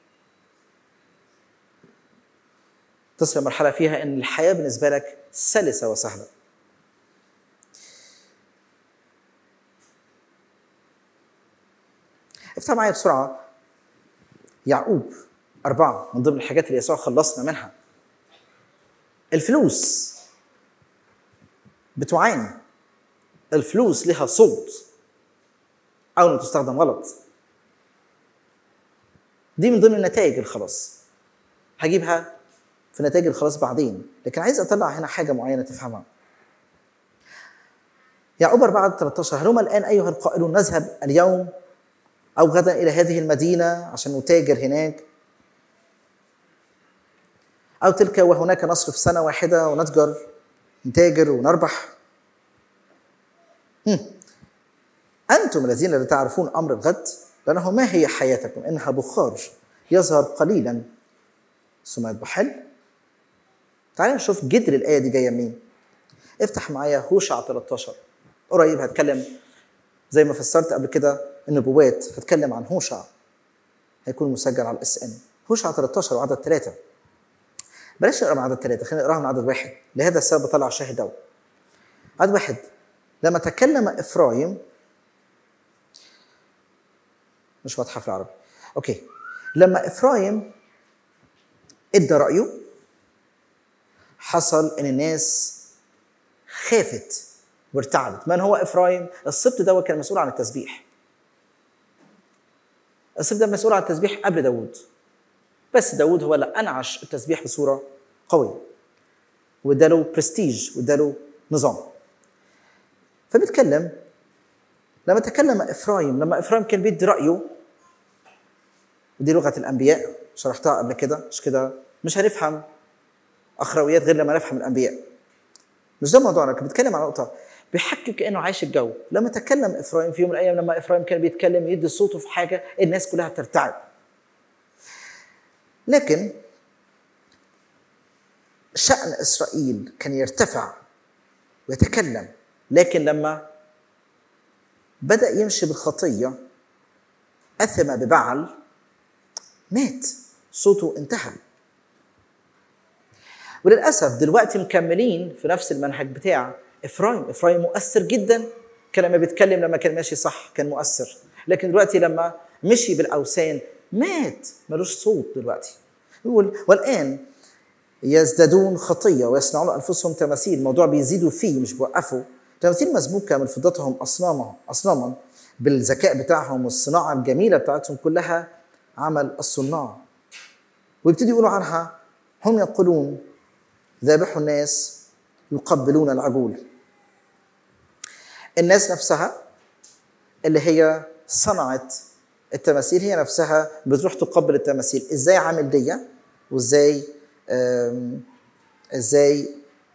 تصل مرحله فيها ان الحياه بالنسبه لك سلسه وسهله افتح معايا بسرعه يعقوب أربعة من ضمن الحاجات اللي يسوع خلصنا منها الفلوس بتعاني الفلوس لها صوت أول ما تستخدم غلط دي من ضمن نتائج الخلاص هجيبها في نتائج الخلاص بعدين لكن عايز أطلع هنا حاجة معينة تفهمها يعقوب 4 13 هلما الآن أيها القائلون نذهب اليوم أو غدا إلى هذه المدينة عشان نتاجر هناك أو تلك وهناك نصرف سنة واحدة ونتجر نتاجر ونربح هم. أنتم الذين لا تعرفون أمر الغد لأنه ما هي حياتكم إنها بخار يظهر قليلا ثم يضحل تعالوا نشوف جدر الآية دي جاية منين افتح معايا هوشع 13 قريب هتكلم زي ما فسرت قبل كده النبوات هتكلم عن هوشع هيكون مسجل على الاس ان هوشع 13 وعدد ثلاثة بلاش نقرا من عدد ثلاثة خلينا نقراها من عدد واحد لهذا السبب طلع شاهد دوت عدد واحد لما تكلم افرايم مش واضحه في العربي اوكي لما افرايم ادى رايه حصل ان الناس خافت وارتعبت من هو افرايم السبط ده كان مسؤول عن التسبيح السبط ده مسؤول عن التسبيح قبل داوود بس داوود هو اللي انعش التسبيح بصوره قويه واداله برستيج واداله نظام فبيتكلم لما تكلم افرايم لما افرايم كان بيدي رايه ودي لغه الانبياء شرحتها قبل كده مش كده مش هنفهم اخرويات غير لما نفهم الانبياء مش ده موضوعنا كان بيتكلم عن نقطه بيحكي كانه عايش الجو لما تكلم افرايم في يوم من الايام لما افرايم كان بيتكلم يدي صوته في حاجه الناس كلها بترتعب لكن شأن إسرائيل كان يرتفع ويتكلم لكن لما بدأ يمشي بالخطية أثم ببعل مات صوته انتهى وللأسف دلوقتي مكملين في نفس المنهج بتاع إفرايم إفرايم مؤثر جدا كان لما بيتكلم لما كان ماشي صح كان مؤثر لكن دلوقتي لما مشي بالأوثان مات ملوش صوت دلوقتي يقول والآن يزدادون خطية ويصنعون أنفسهم تماثيل الموضوع بيزيدوا فيه مش بيوقفوا تماثيل مسبوكه من فضتهم اصناما اصناما بالذكاء بتاعهم والصناعه الجميله بتاعتهم كلها عمل الصناع ويبتدي يقولوا عنها هم يقولون ذابحوا الناس يقبلون العجول الناس نفسها اللي هي صنعت التماثيل هي نفسها بتروح تقبل التماثيل ازاي عامل دي وازاي آم، ازاي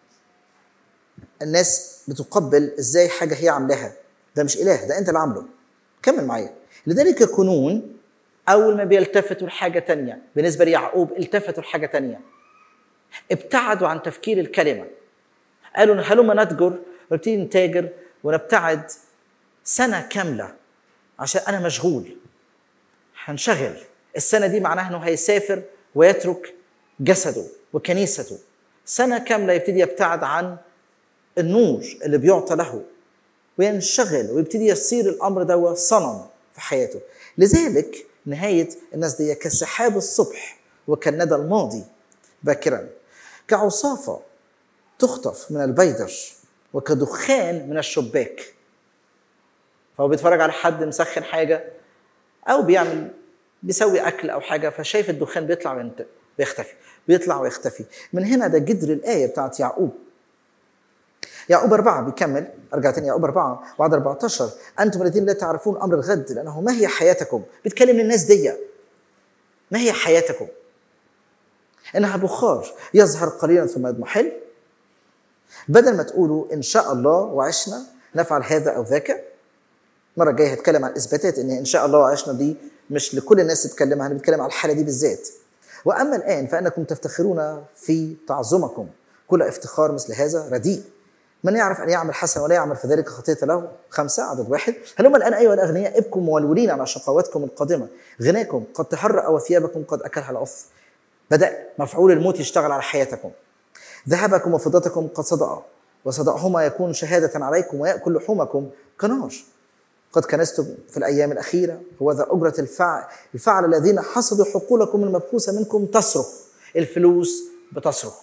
الناس بتقبل ازاي حاجه هي عاملاها ده مش اله ده انت اللي عامله كمل معايا لذلك يكونون اول ما بيلتفتوا لحاجه تانية بالنسبه ليعقوب التفتوا لحاجه تانية ابتعدوا عن تفكير الكلمه قالوا هلما نتجر ونبتدي نتاجر ونبتعد سنه كامله عشان انا مشغول هنشغل السنه دي معناها انه هيسافر ويترك جسده وكنيسته سنه كامله يبتدي يبتعد عن النور اللي بيعطى له وينشغل ويبتدي يصير الامر ده صنم في حياته لذلك نهايه الناس دي كسحاب الصبح وكالندى الماضي باكرا كعصافه تخطف من البيدر وكدخان من الشباك فهو بيتفرج على حد مسخن حاجه او بيعمل بيسوي اكل او حاجه فشايف الدخان بيطلع وينت- ويختفي بيطلع ويختفي من هنا ده جذر الايه بتاعت يعقوب يعقوب أربعة بيكمل أرجع تاني يعقوب أربعة وعد 14 أنتم الذين لا تعرفون أمر الغد لأنه ما هي حياتكم بيتكلم للناس دي ما هي حياتكم إنها بخار يظهر قليلا ثم يضمحل بدل ما تقولوا إن شاء الله وعشنا نفعل هذا أو ذاك المرة الجاية هتكلم عن إثباتات إن إن شاء الله وعشنا دي مش لكل الناس تتكلمها أنا بتكلم على الحالة دي بالذات وأما الآن فإنكم تفتخرون في تعظمكم كل افتخار مثل هذا رديء من يعرف أن يعمل حسنا ولا يعمل فذلك خطية له خمسة عدد واحد هلما الآن أيها الأغنياء ابكم مولولين على شقواتكم القادمة غناكم قد تهرأ وثيابكم قد أكلها العف بدأ مفعول الموت يشتغل على حياتكم ذهبكم وفضتكم قد صدأ وصدأهما يكون شهادة عليكم ويأكل لحومكم كنار قد كنستم في الأيام الأخيرة هو ذا أجرة الفعل الفعل الذين حصدوا حقولكم المبخوسة منكم تصرخ الفلوس بتصرخ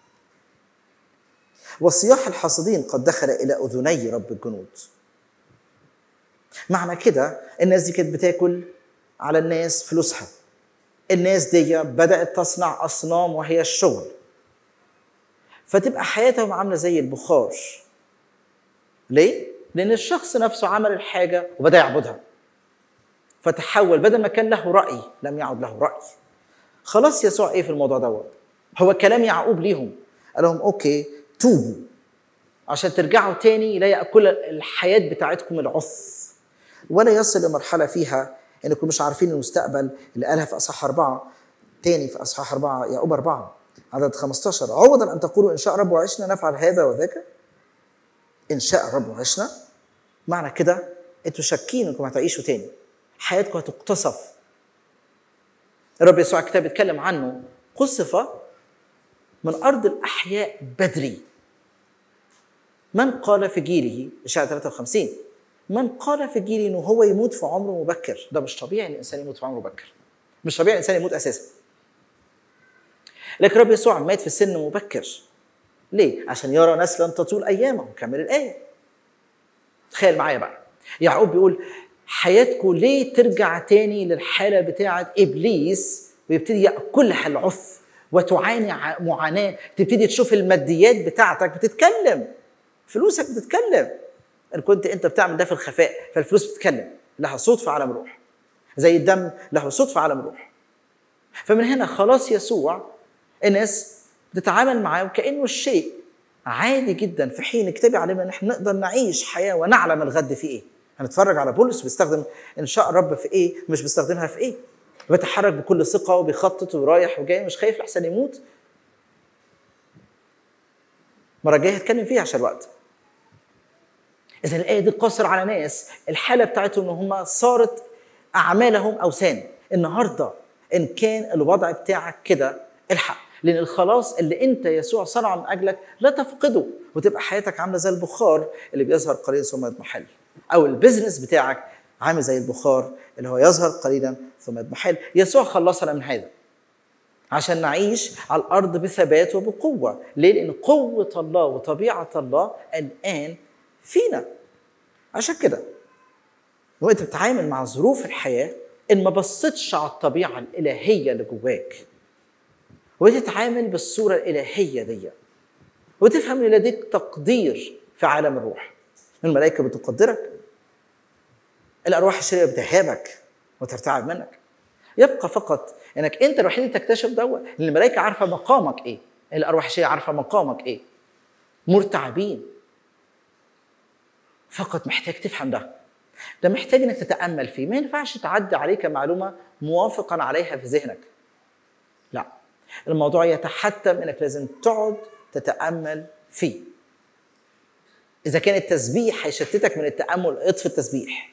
وصياح الحاصدين قد دخل إلى أذني رب الجنود معنى كده الناس دي كانت بتاكل على الناس فلوسها الناس دي بدأت تصنع أصنام وهي الشغل فتبقى حياتهم عاملة زي البخار ليه؟ لأن الشخص نفسه عمل الحاجة وبدأ يعبدها فتحول بدل ما كان له رأي لم يعد له رأي خلاص يسوع ايه في الموضوع دوت هو كلام يعقوب ليهم قال لهم اوكي توبوا عشان ترجعوا تاني لا ياكل الحياه بتاعتكم العث ولا يصل لمرحله فيها انكم مش عارفين المستقبل اللي قالها في اصحاح اربعه تاني في اصحاح اربعه يعقوب اربعه عدد 15 عوضا ان تقولوا ان شاء رب وعشنا نفعل هذا وذاك ان شاء الرب وعشنا معنى كده انتوا شاكين انكم هتعيشوا تاني حياتكم هتقتصف الرب يسوع الكتاب بيتكلم عنه قصف من ارض الاحياء بدري من قال في جيله اشعياء 53 من قال في جيله انه هو يموت في عمر مبكر ده مش طبيعي ان الانسان يموت في عمر مبكر مش طبيعي الانسان يموت اساسا لكن الرب يسوع مات في سن مبكر ليه؟ عشان يرى نسلا تطول ايامه كمل الايه تخيل معايا بقى يعقوب بيقول حياتكم ليه ترجع تاني للحاله بتاعه ابليس ويبتدي ياكلها العث وتعاني ع- معاناه تبتدي تشوف الماديات بتاعتك بتتكلم فلوسك بتتكلم ان كنت انت بتعمل ده في الخفاء فالفلوس بتتكلم لها صوت في عالم الروح زي الدم له صوت في عالم الروح فمن هنا خلاص يسوع الناس بتتعامل معاه وكانه الشيء عادي جدا في حين الكتاب يعلمنا ان احنا نقدر نعيش حياه ونعلم الغد في ايه هنتفرج على بولس بيستخدم ان شاء الرب في ايه مش بيستخدمها في ايه بيتحرك بكل ثقه وبيخطط ورايح وجاي مش خايف لحسن يموت المره الجايه هتكلم فيها عشان الوقت اذا الايه دي قاصر على ناس الحاله بتاعتهم ان هم صارت اعمالهم اوثان النهارده ان كان الوضع بتاعك كده الحق لان الخلاص اللي انت يسوع صنعه من اجلك لا تفقده وتبقى حياتك عامله زي البخار اللي بيظهر قليلا ثم يضمحل او البيزنس بتاعك عامل زي البخار اللي هو يظهر قليلا ثم يضمحل يسوع خلصنا من هذا عشان نعيش على الارض بثبات وبقوه ليه لان قوه الله وطبيعه الله الان فينا عشان كده وانت بتتعامل مع ظروف الحياه ان ما بصيتش على الطبيعه الالهيه اللي جواك وتتعامل بالصوره الالهيه دي وتفهم ان لديك تقدير في عالم الروح الملائكه بتقدرك الارواح الشريره بتهابك وترتعب منك يبقى فقط انك انت الوحيد اللي تكتشف دوت لان الملائكه عارفه مقامك ايه الارواح الشريره عارفه مقامك ايه مرتعبين فقط محتاج تفهم ده ده محتاج انك تتامل فيه ما ينفعش تعدي عليك معلومه موافقا عليها في ذهنك لا الموضوع يتحتم انك لازم تقعد تتامل فيه اذا كان التسبيح هيشتتك من التامل اطفي التسبيح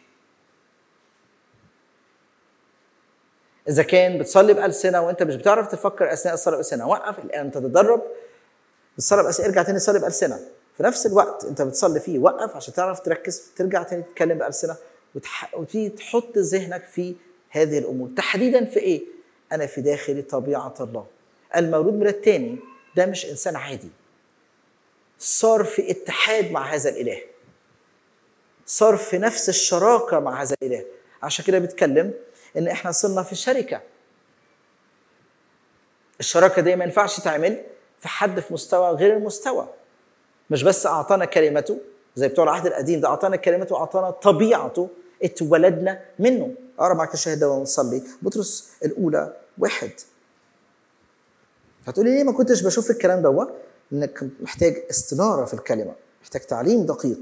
اذا كان بتصلي بالسنه وانت مش بتعرف تفكر اثناء الصلاه بالسنه وقف الان تتدرب الصلاه بالسنه ارجع تاني صلي بالسنه في نفس الوقت انت بتصلي فيه وقف عشان تعرف تركز ترجع تاني تتكلم بالسنه وتح... وتيجي تحط ذهنك في هذه الامور تحديدا في ايه؟ انا في داخلي طبيعه الله المولود من الثاني ده مش انسان عادي صار في اتحاد مع هذا الاله صار في نفس الشراكه مع هذا الاله عشان كده بيتكلم ان احنا صرنا في شركه الشراكه دي ما ينفعش تعمل في حد في مستوى غير المستوى مش بس اعطانا كلمته زي بتوع العهد القديم ده اعطانا كلمته واعطانا طبيعته اتولدنا منه اقرا معاك الشاهده ونصلي بطرس الاولى واحد هتقولي ليه ما كنتش بشوف الكلام دوت انك محتاج استناره في الكلمه محتاج تعليم دقيق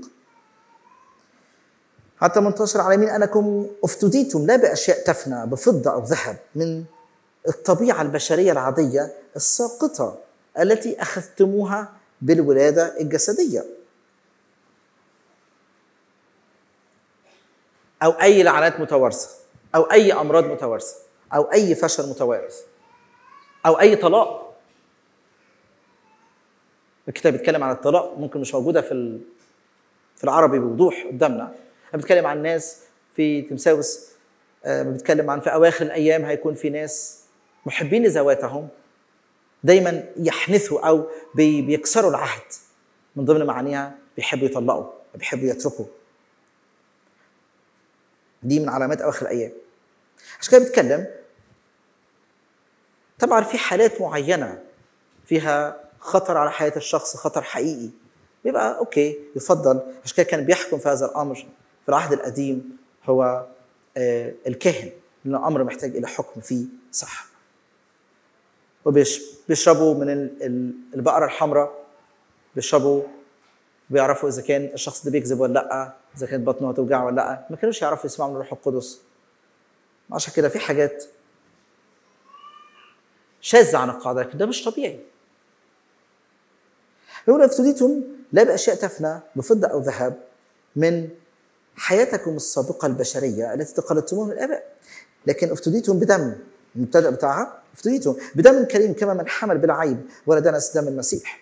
حتى منتشر على مين انكم افتديتم لا باشياء تفنى بفضه او ذهب من الطبيعه البشريه العاديه الساقطه التي اخذتموها بالولاده الجسديه او اي لعنات متوارثه او اي امراض متوارثه او اي فشل متوارث او اي طلاق الكتاب بيتكلم عن الطلاق ممكن مش موجوده في في العربي بوضوح قدامنا انا بتكلم عن ناس في تمساوس بتكلم عن في اواخر الايام هيكون في ناس محبين لذواتهم دايما يحنثوا او بيكسروا العهد من ضمن معانيها بيحبوا يطلقوا بيحبوا يتركوا دي من علامات اواخر الايام عشان كده بيتكلم طبعا في حالات معينه فيها خطر على حياه الشخص خطر حقيقي بيبقى اوكي يفضل عشان كده كان بيحكم في هذا الامر في العهد القديم هو آه الكاهن لانه امر محتاج الى حكم فيه صح وبيشربوا من البقره الحمراء بيشربوا بيعرفوا اذا كان الشخص ده بيكذب ولا لا اذا كانت بطنه هتوجعه ولا لا ما كانوش يعرفوا يسمعوا من الروح القدس عشان كده في حاجات شاذة عن القاعدة لكن ده مش طبيعي يقول افتديتم لا بأشياء تفنى بفضة أو ذهب من حياتكم السابقة البشرية التي تقلدتموها من الآباء لكن افتديتم بدم المبتدأ بتاعها افتديتم بدم كريم كما من حمل بلا عيب ولا دنس دم المسيح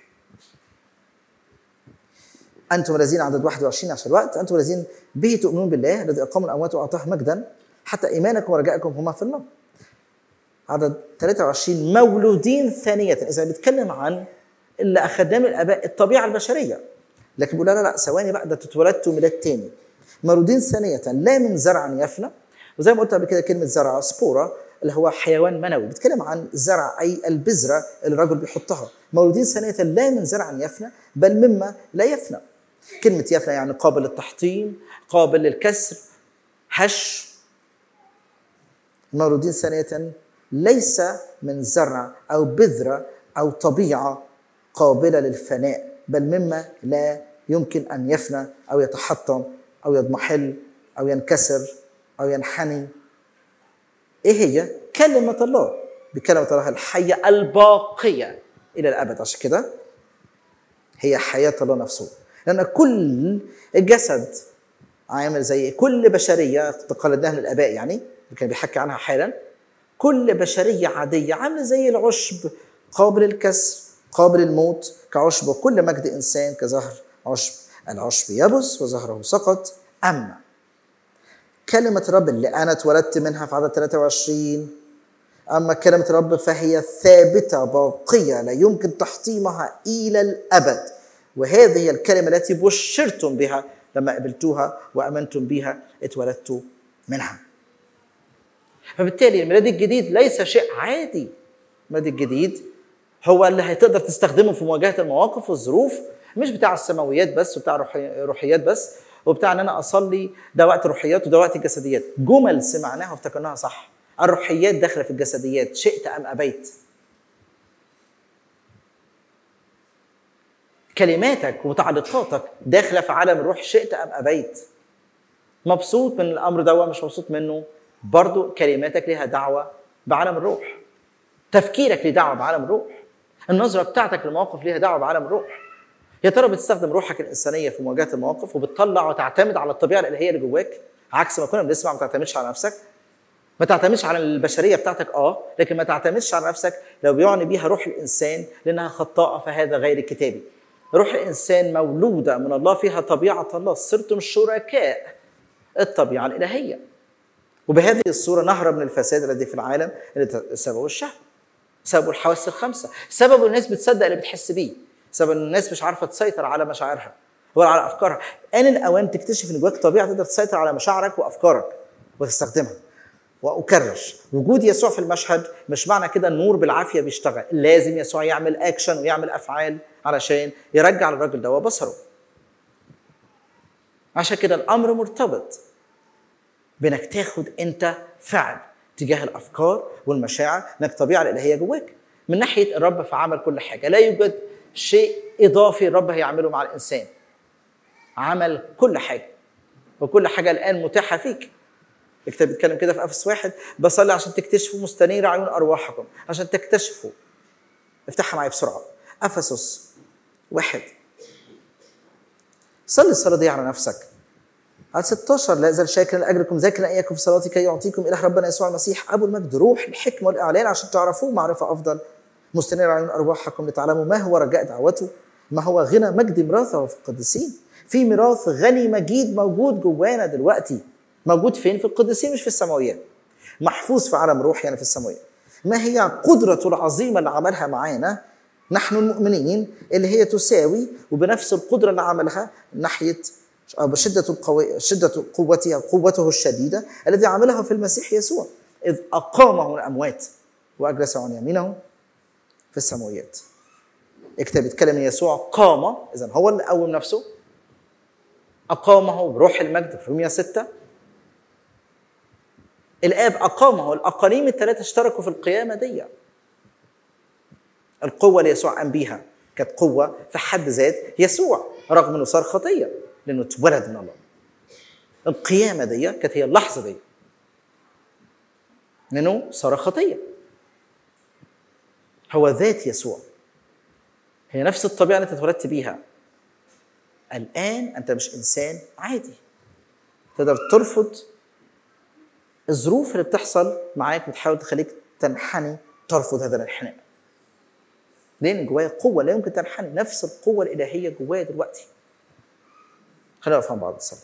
أنتم الذين عدد 21 عشان الوقت أنتم الذين به تؤمنون بالله الذي أقام الأموات وأعطاه مجدا حتى إيمانكم ورجائكم هما في الله عدد 23 مولودين ثانية إذا بيتكلم عن اللي أخذناه من الآباء الطبيعة البشرية لكن بيقول لا لا لا ثواني بقى ده اتولدتوا ميلاد تاني مولودين ثانية لا من زرع يفنى وزي ما قلت قبل كده كلمة زرع سبورة اللي هو حيوان منوي بيتكلم عن زرع أي البذرة اللي الرجل بيحطها مولودين ثانية لا من زرع يفنى بل مما لا يفنى كلمة يفنى يعني قابل للتحطيم قابل للكسر هش مولودين ثانية ليس من زرع أو بذرة أو طبيعة قابلة للفناء بل مما لا يمكن أن يفنى أو يتحطم أو يضمحل أو ينكسر أو ينحني إيه هي؟ كلمة الله بكلمة الله الحية الباقية إلى الأبد عشان كده هي حياة الله نفسه لأن كل الجسد عامل زي كل بشرية تقلدناها من الآباء يعني اللي كان بيحكي عنها حالا كل بشرية عادية عاملة زي العشب قابل للكسر قابل للموت كعشب وكل مجد إنسان كزهر عشب العشب يبس وزهره سقط أما كلمة رب اللي أنا اتولدت منها في عدد 23 أما كلمة رب فهي ثابتة باقية لا يمكن تحطيمها إلى الأبد وهذه هي الكلمة التي بشرتم بها لما قبلتوها وأمنتم بها اتولدتوا منها فبالتالي الميلاد الجديد ليس شيء عادي الميلاد الجديد هو اللي هتقدر تستخدمه في مواجهة المواقف والظروف مش بتاع السماويات بس وبتاع الروحي- الروحيات بس وبتاع ان انا اصلي ده وقت روحيات وده وقت الجسديات جمل سمعناها وافتكرناها صح الروحيات داخله في الجسديات شئت ام ابيت كلماتك وتعليقاتك داخله في عالم الروح شئت ام ابيت مبسوط من الامر ده مش مبسوط منه برضو كلماتك لها دعوه بعالم الروح تفكيرك ليه دعوه بعالم الروح النظره بتاعتك للمواقف ليها دعوه بعالم الروح يا ترى بتستخدم روحك الانسانيه في مواجهه المواقف وبتطلع وتعتمد على الطبيعه الالهيه اللي جواك عكس ما كنا بنسمع ما تعتمدش على نفسك ما تعتمدش على البشريه بتاعتك اه لكن ما تعتمدش على نفسك لو بيعني بيها روح الانسان لانها خطاءه فهذا غير كتابي روح الانسان مولوده من الله فيها طبيعه الله صرتم شركاء الطبيعه الالهيه وبهذه الصوره نهرب من الفساد الذي في العالم اللي سببه الشهوه سببه الحواس الخمسه سببه الناس بتصدق اللي بتحس بيه سبب ان الناس مش عارفه تسيطر على مشاعرها ولا على افكارها ان الاوان تكتشف ان جواك طبيعه تقدر تسيطر على مشاعرك وافكارك وتستخدمها واكرر وجود يسوع في المشهد مش معنى كده النور بالعافيه بيشتغل لازم يسوع يعمل اكشن ويعمل افعال علشان يرجع للراجل ده بصره عشان كده الامر مرتبط بانك تاخد انت فعل تجاه الافكار والمشاعر انك الطبيعه الالهيه جواك من ناحيه الرب فعمل كل حاجه لا يوجد شيء اضافي الرب هيعمله مع الانسان عمل كل حاجه وكل حاجه الان متاحه فيك الكتاب بيتكلم كده في افس واحد بصلي عشان تكتشفوا مستنير عيون ارواحكم عشان تكتشفوا افتحها معايا بسرعه افسس واحد صلي الصلاه دي على نفسك على 16 لا يزال شاكرا لاجركم ذاكرا اياكم في صلاتي كي يعطيكم اله ربنا يسوع المسيح ابو المجد روح الحكمه والاعلان عشان تعرفوه معرفه افضل مستنير عيون ارواحكم لتعلموا ما هو رجاء دعوته ما هو غنى مجد ميراثه في القديسين في ميراث غني مجيد موجود جوانا دلوقتي موجود فين في القديسين مش في السماويات محفوظ في عالم روح يعني في السماويات ما هي قدرته العظيمه اللي عملها معانا نحن المؤمنين اللي هي تساوي وبنفس القدره اللي عملها ناحيه أو بشدة القوي شدة قوته قوته الشديدة الذي عملها في المسيح يسوع إذ أقامه من الأموات وأجلسه عن يمينه في السماويات الكتاب بيتكلم ان يسوع قام اذا هو اللي قوم نفسه اقامه بروح المجد في روميا 6 الاب اقامه الاقانيم الثلاثه اشتركوا في القيامه دي القوه اللي يسوع قام بيها كانت قوه في حد ذات يسوع رغم انه صار خطيه لانه اتولد من الله القيامه دي كانت هي اللحظه دي لانه صار خطيه هو ذات يسوع هي نفس الطبيعه اللي انت اتولدت بيها الان انت مش انسان عادي تقدر ترفض الظروف اللي بتحصل معاك بتحاول تخليك تنحني ترفض هذا الانحناء لان جوايا قوه لا يمكن تنحني نفس القوه الالهيه جوايا دلوقتي خلينا نفهم بعض الصبر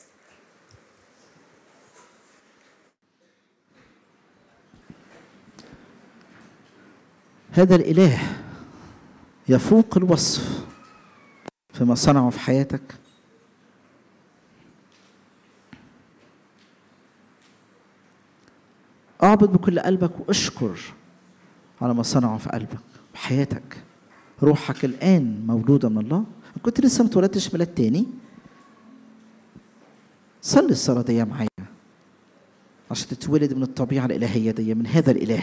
هذا الإله يفوق الوصف فيما صنعه في حياتك اعبد بكل قلبك واشكر على ما صنعه في قلبك بحياتك روحك الآن مولودة من الله كنت لسه ما اتولدتش ميلاد تاني صلي الصلاة دي معايا عشان تتولد من الطبيعة الإلهية دي من هذا الإله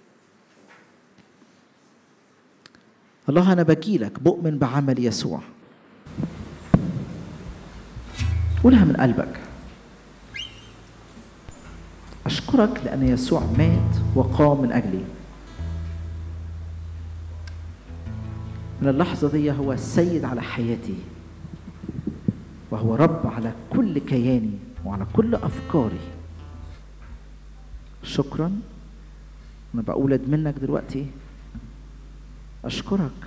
الله أنا بجيلك بؤمن بعمل يسوع قولها من قلبك أشكرك لأن يسوع مات وقام من أجلي من اللحظة دي هو السيد على حياتي وهو رب على كل كياني وعلى كل أفكاري شكرا أنا بقولد منك دلوقتي أشكرك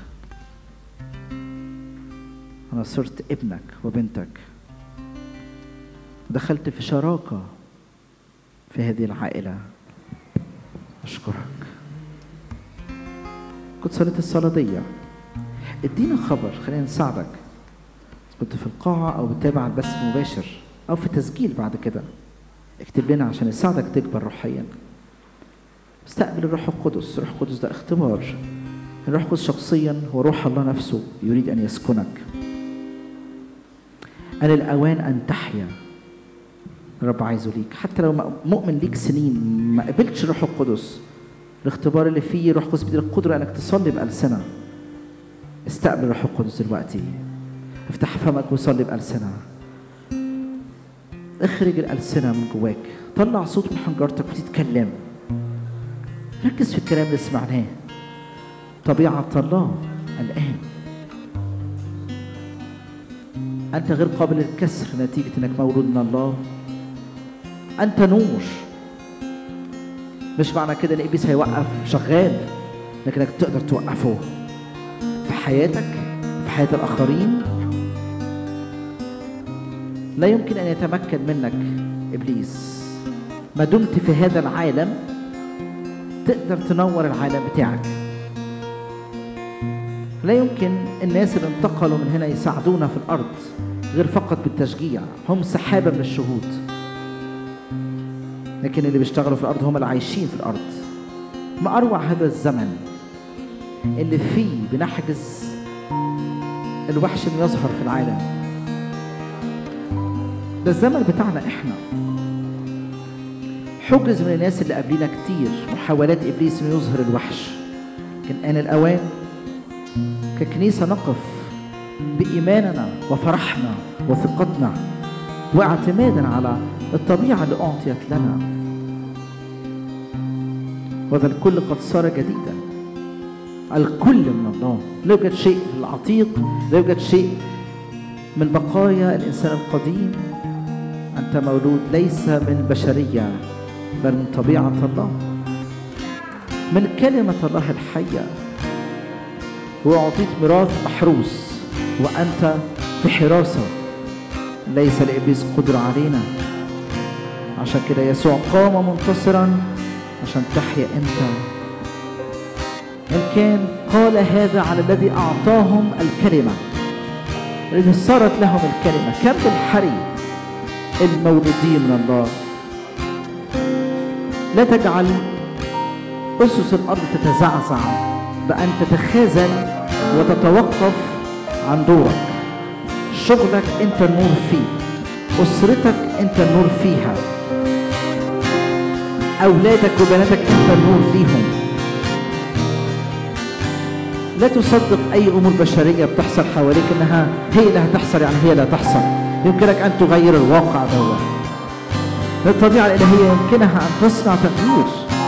أنا صرت ابنك وبنتك دخلت في شراكة في هذه العائلة أشكرك كنت صليت الصلاة دي ادينا خبر خلينا نساعدك كنت في القاعة أو بتتابع البث المباشر أو في تسجيل بعد كده اكتب لنا عشان يساعدك تكبر روحيا استقبل الروح القدس الروح القدس ده اختبار الروح القدس شخصيا هو روح الله نفسه يريد أن يسكنك أن الأوان أن تحيا الرب عايزه ليك حتى لو مؤمن ليك سنين ما قبلتش الروح القدس الاختبار اللي فيه الروح القدس بيديلك القدرة انك تصلي بألسنة استقبل الروح القدس دلوقتي افتح فمك وصلي بألسنة اخرج الألسنة من جواك طلع صوت من حنجرتك وتتكلم ركز في الكلام اللي سمعناه طبيعة الله الآن أنت غير قابل للكسر نتيجة أنك مولود من الله أنت نور مش معنى كده ان ابليس هيوقف شغال لكنك تقدر توقفه في حياتك في حياه الاخرين لا يمكن ان يتمكن منك ابليس ما دمت في هذا العالم تقدر تنور العالم بتاعك لا يمكن الناس اللي انتقلوا من هنا يساعدونا في الارض غير فقط بالتشجيع هم سحابه من الشهود لكن اللي بيشتغلوا في الارض هم اللي عايشين في الارض ما اروع هذا الزمن اللي فيه بنحجز الوحش انه يظهر في العالم ده الزمن بتاعنا احنا حجز من الناس اللي قبلينا كتير محاولات ابليس انه يظهر الوحش لكن ان الاوان ككنيسه نقف بايماننا وفرحنا وثقتنا واعتمادا على الطبيعة اللي أعطيت لنا وذا الكل قد صار جديدا الكل من الله لا يوجد شيء في العتيق لا يوجد شيء من بقايا الإنسان القديم أنت مولود ليس من البشرية بل من طبيعة الله من كلمة الله الحية وأعطيت ميراث محروس وأنت في حراسة ليس لإبليس قدرة علينا عشان كده يسوع قام منتصرا عشان تحيا انت إن كان قال هذا على الذي أعطاهم الكلمة الذي صارت لهم الكلمة كم بالحري المولودين من الله لا تجعل أسس الأرض تتزعزع بأن تتخاذل وتتوقف عن دورك شغلك أنت النور فيه أسرتك أنت النور فيها أولادك وبناتك أنت النور ليهم لا تصدق أي أمور بشرية بتحصل حواليك إنها هي اللي هتحصل يعني هي اللي هتحصل يمكنك أن تغير الواقع دوت الطبيعة الإلهية يمكنها أن تصنع تغيير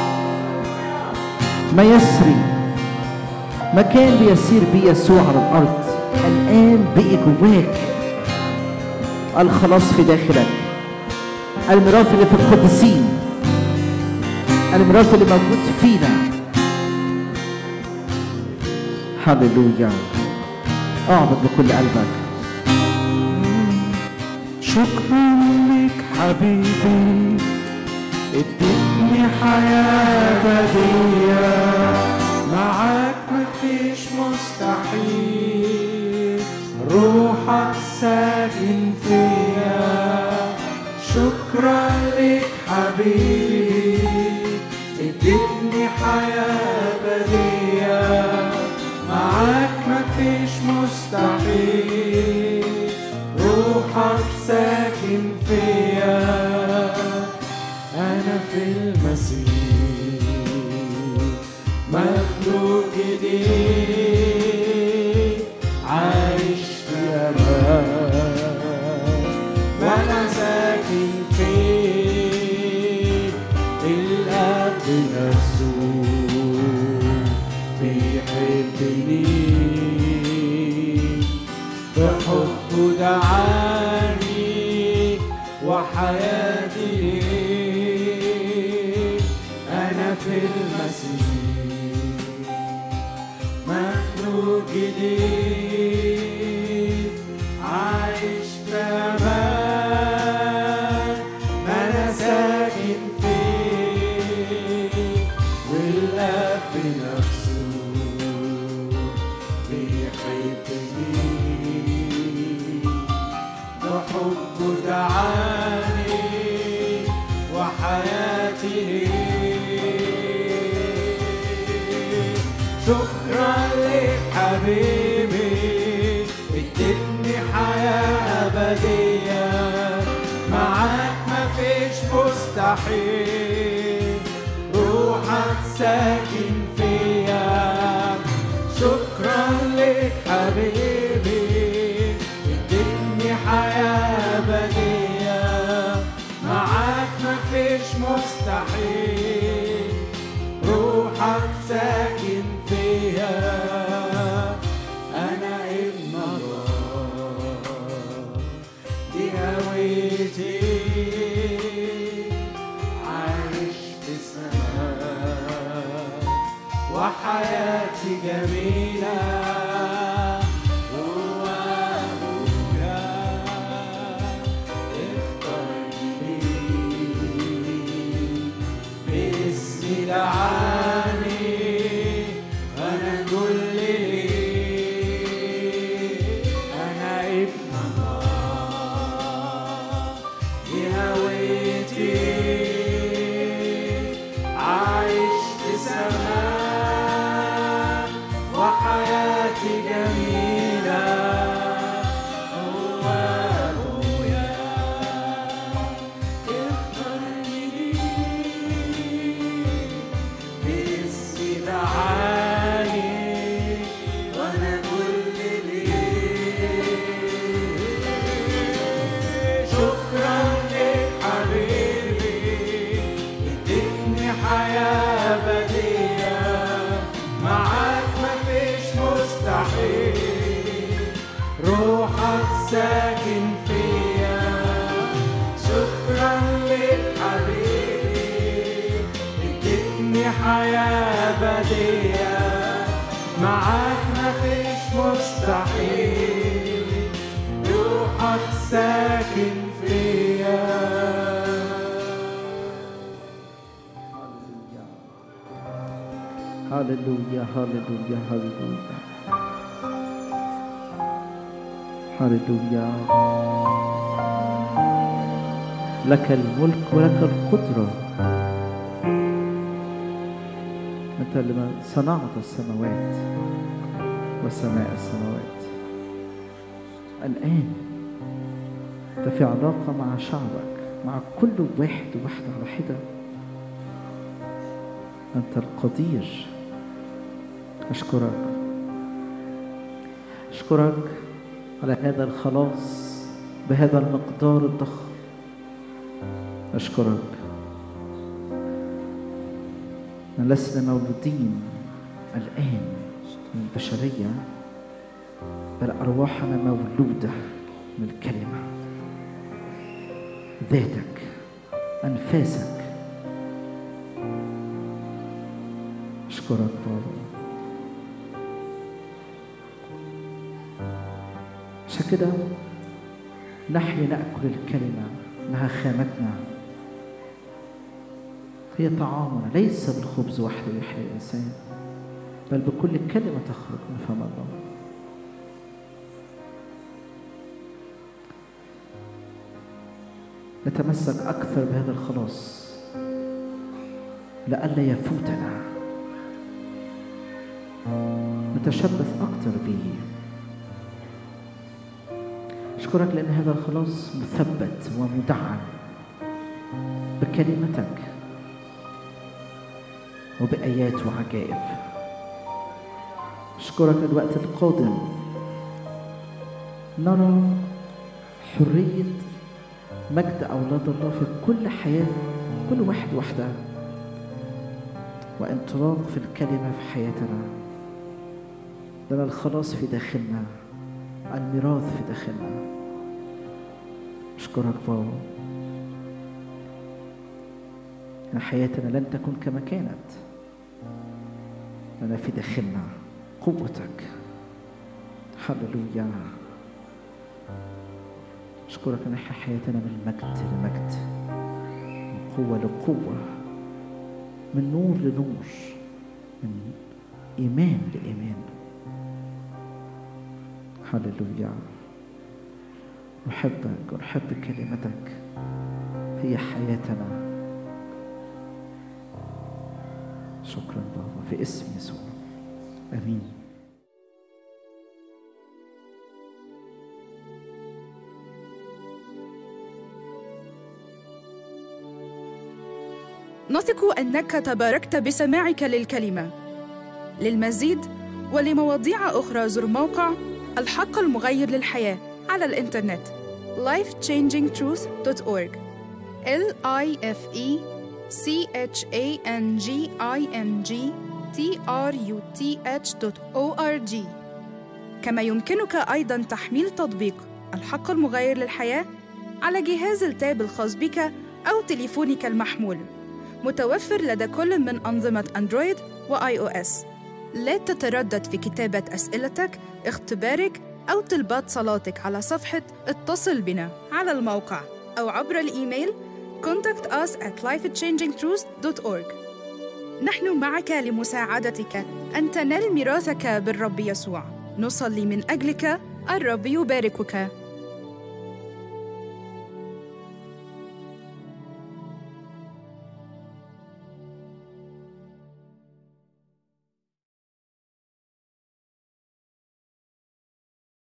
ما يسري ما كان بيسير بيه يسوع على الأرض الآن بقي جواك الخلاص في داخلك الميراث اللي في القديسين الميراث اللي موجود فينا هللويا اعبد بكل قلبك شكرا لك حبيبي اديتني حياة بدية معاك مفيش مستحيل روحك ساكن فيا شكرا لك حبيبي اديتني حياة بدية معاك مفيش مستحيل روحك ساكن فيا أنا في المسيح مخلوق جديد عايش في أمان وأنا ساكن فيه الأب نفسه بيحبني بحبه دعاني وحياتي أنا في المسيح مخلوق جديد عايش في أمان أنا ساكن فيه والأب نفسه بيحبني شكرا لك حبيبي اديتني حياة أبدية معاك مفيش مستحيل روحك ساكن فيا شكرا لك حبيبي اديتني حياة أبدية معاك مفيش مستحيل روحك ساكن فيا أنا ابن الله دي هويتي عايش في السماء وحياتي جميلة هو أبويا اختارني باسمي دعاني أنا كل ليه أنا ابن الله دي هويتي عايش في سماء وحياتي جميلة هو أبويا باسمي دعاني وانا كل ليه شكرا لك حبيبي اديتني حياة أبدية معاك مفيش مستحيل روحك ساكن فيا شكرا لك حبيبي اديتني حياة أبدية معاك مفيش مستحيل روحك ساكن فيا هللويا هللويا هللويا هللويا لك الملك ولك القدرة أنت لما صنعت السماوات وسماء السماوات الآن أنت في علاقة مع شعبك مع كل واحد وواحدة على حدة أنت القدير أشكرك أشكرك على هذا الخلاص بهذا المقدار الضخم أشكرك أن لسنا مولودين الآن من البشرية بل أرواحنا مولودة من الكلمة ذاتك أنفاسك أشكرك بابا عشان كده نحيا نأكل الكلمة إنها خامتنا هي طعامنا ليس بالخبز وحده يحيا الإنسان بل بكل كلمة تخرج من فم الله نتمسك أكثر بهذا الخلاص لئلا يفوتنا نتشبث أكثر به أشكرك لأن هذا الخلاص مثبت ومدعم بكلمتك وبآيات وعجائب أشكرك الوقت القادم نرى حرية مجد أولاد الله في كل حياة كل واحد وحدة وانطلاق في الكلمة في حياتنا لنا الخلاص في داخلنا الميراث في داخلنا أشكرك بابا أن حياتنا لن تكون كما كانت لنا في داخلنا قوتك هللويا أشكرك أن نحيا حياتنا من مجد لمجد من قوة لقوة من نور لنور من إيمان لإيمان هللويا نحبك ونحب كلمتك هي حياتنا شكرا بابا في اسم يسوع امين نثق انك تباركت بسماعك للكلمه للمزيد ولمواضيع اخرى زر موقع الحق المغير للحياه على الانترنت lifechangingtruth.org l i f e c h a n g i n g t r u t h.org كما يمكنك ايضا تحميل تطبيق الحق المغير للحياه على جهاز التاب الخاص بك او تليفونك المحمول متوفر لدى كل من أنظمة أندرويد وآي أو إس. لا تتردد في كتابة أسئلتك، اختبارك أو طلبات صلاتك على صفحة اتصل بنا على الموقع أو عبر الإيميل contact us at lifechangingtruth.org نحن معك لمساعدتك أن تنال ميراثك بالرب يسوع نصلي من أجلك الرب يباركك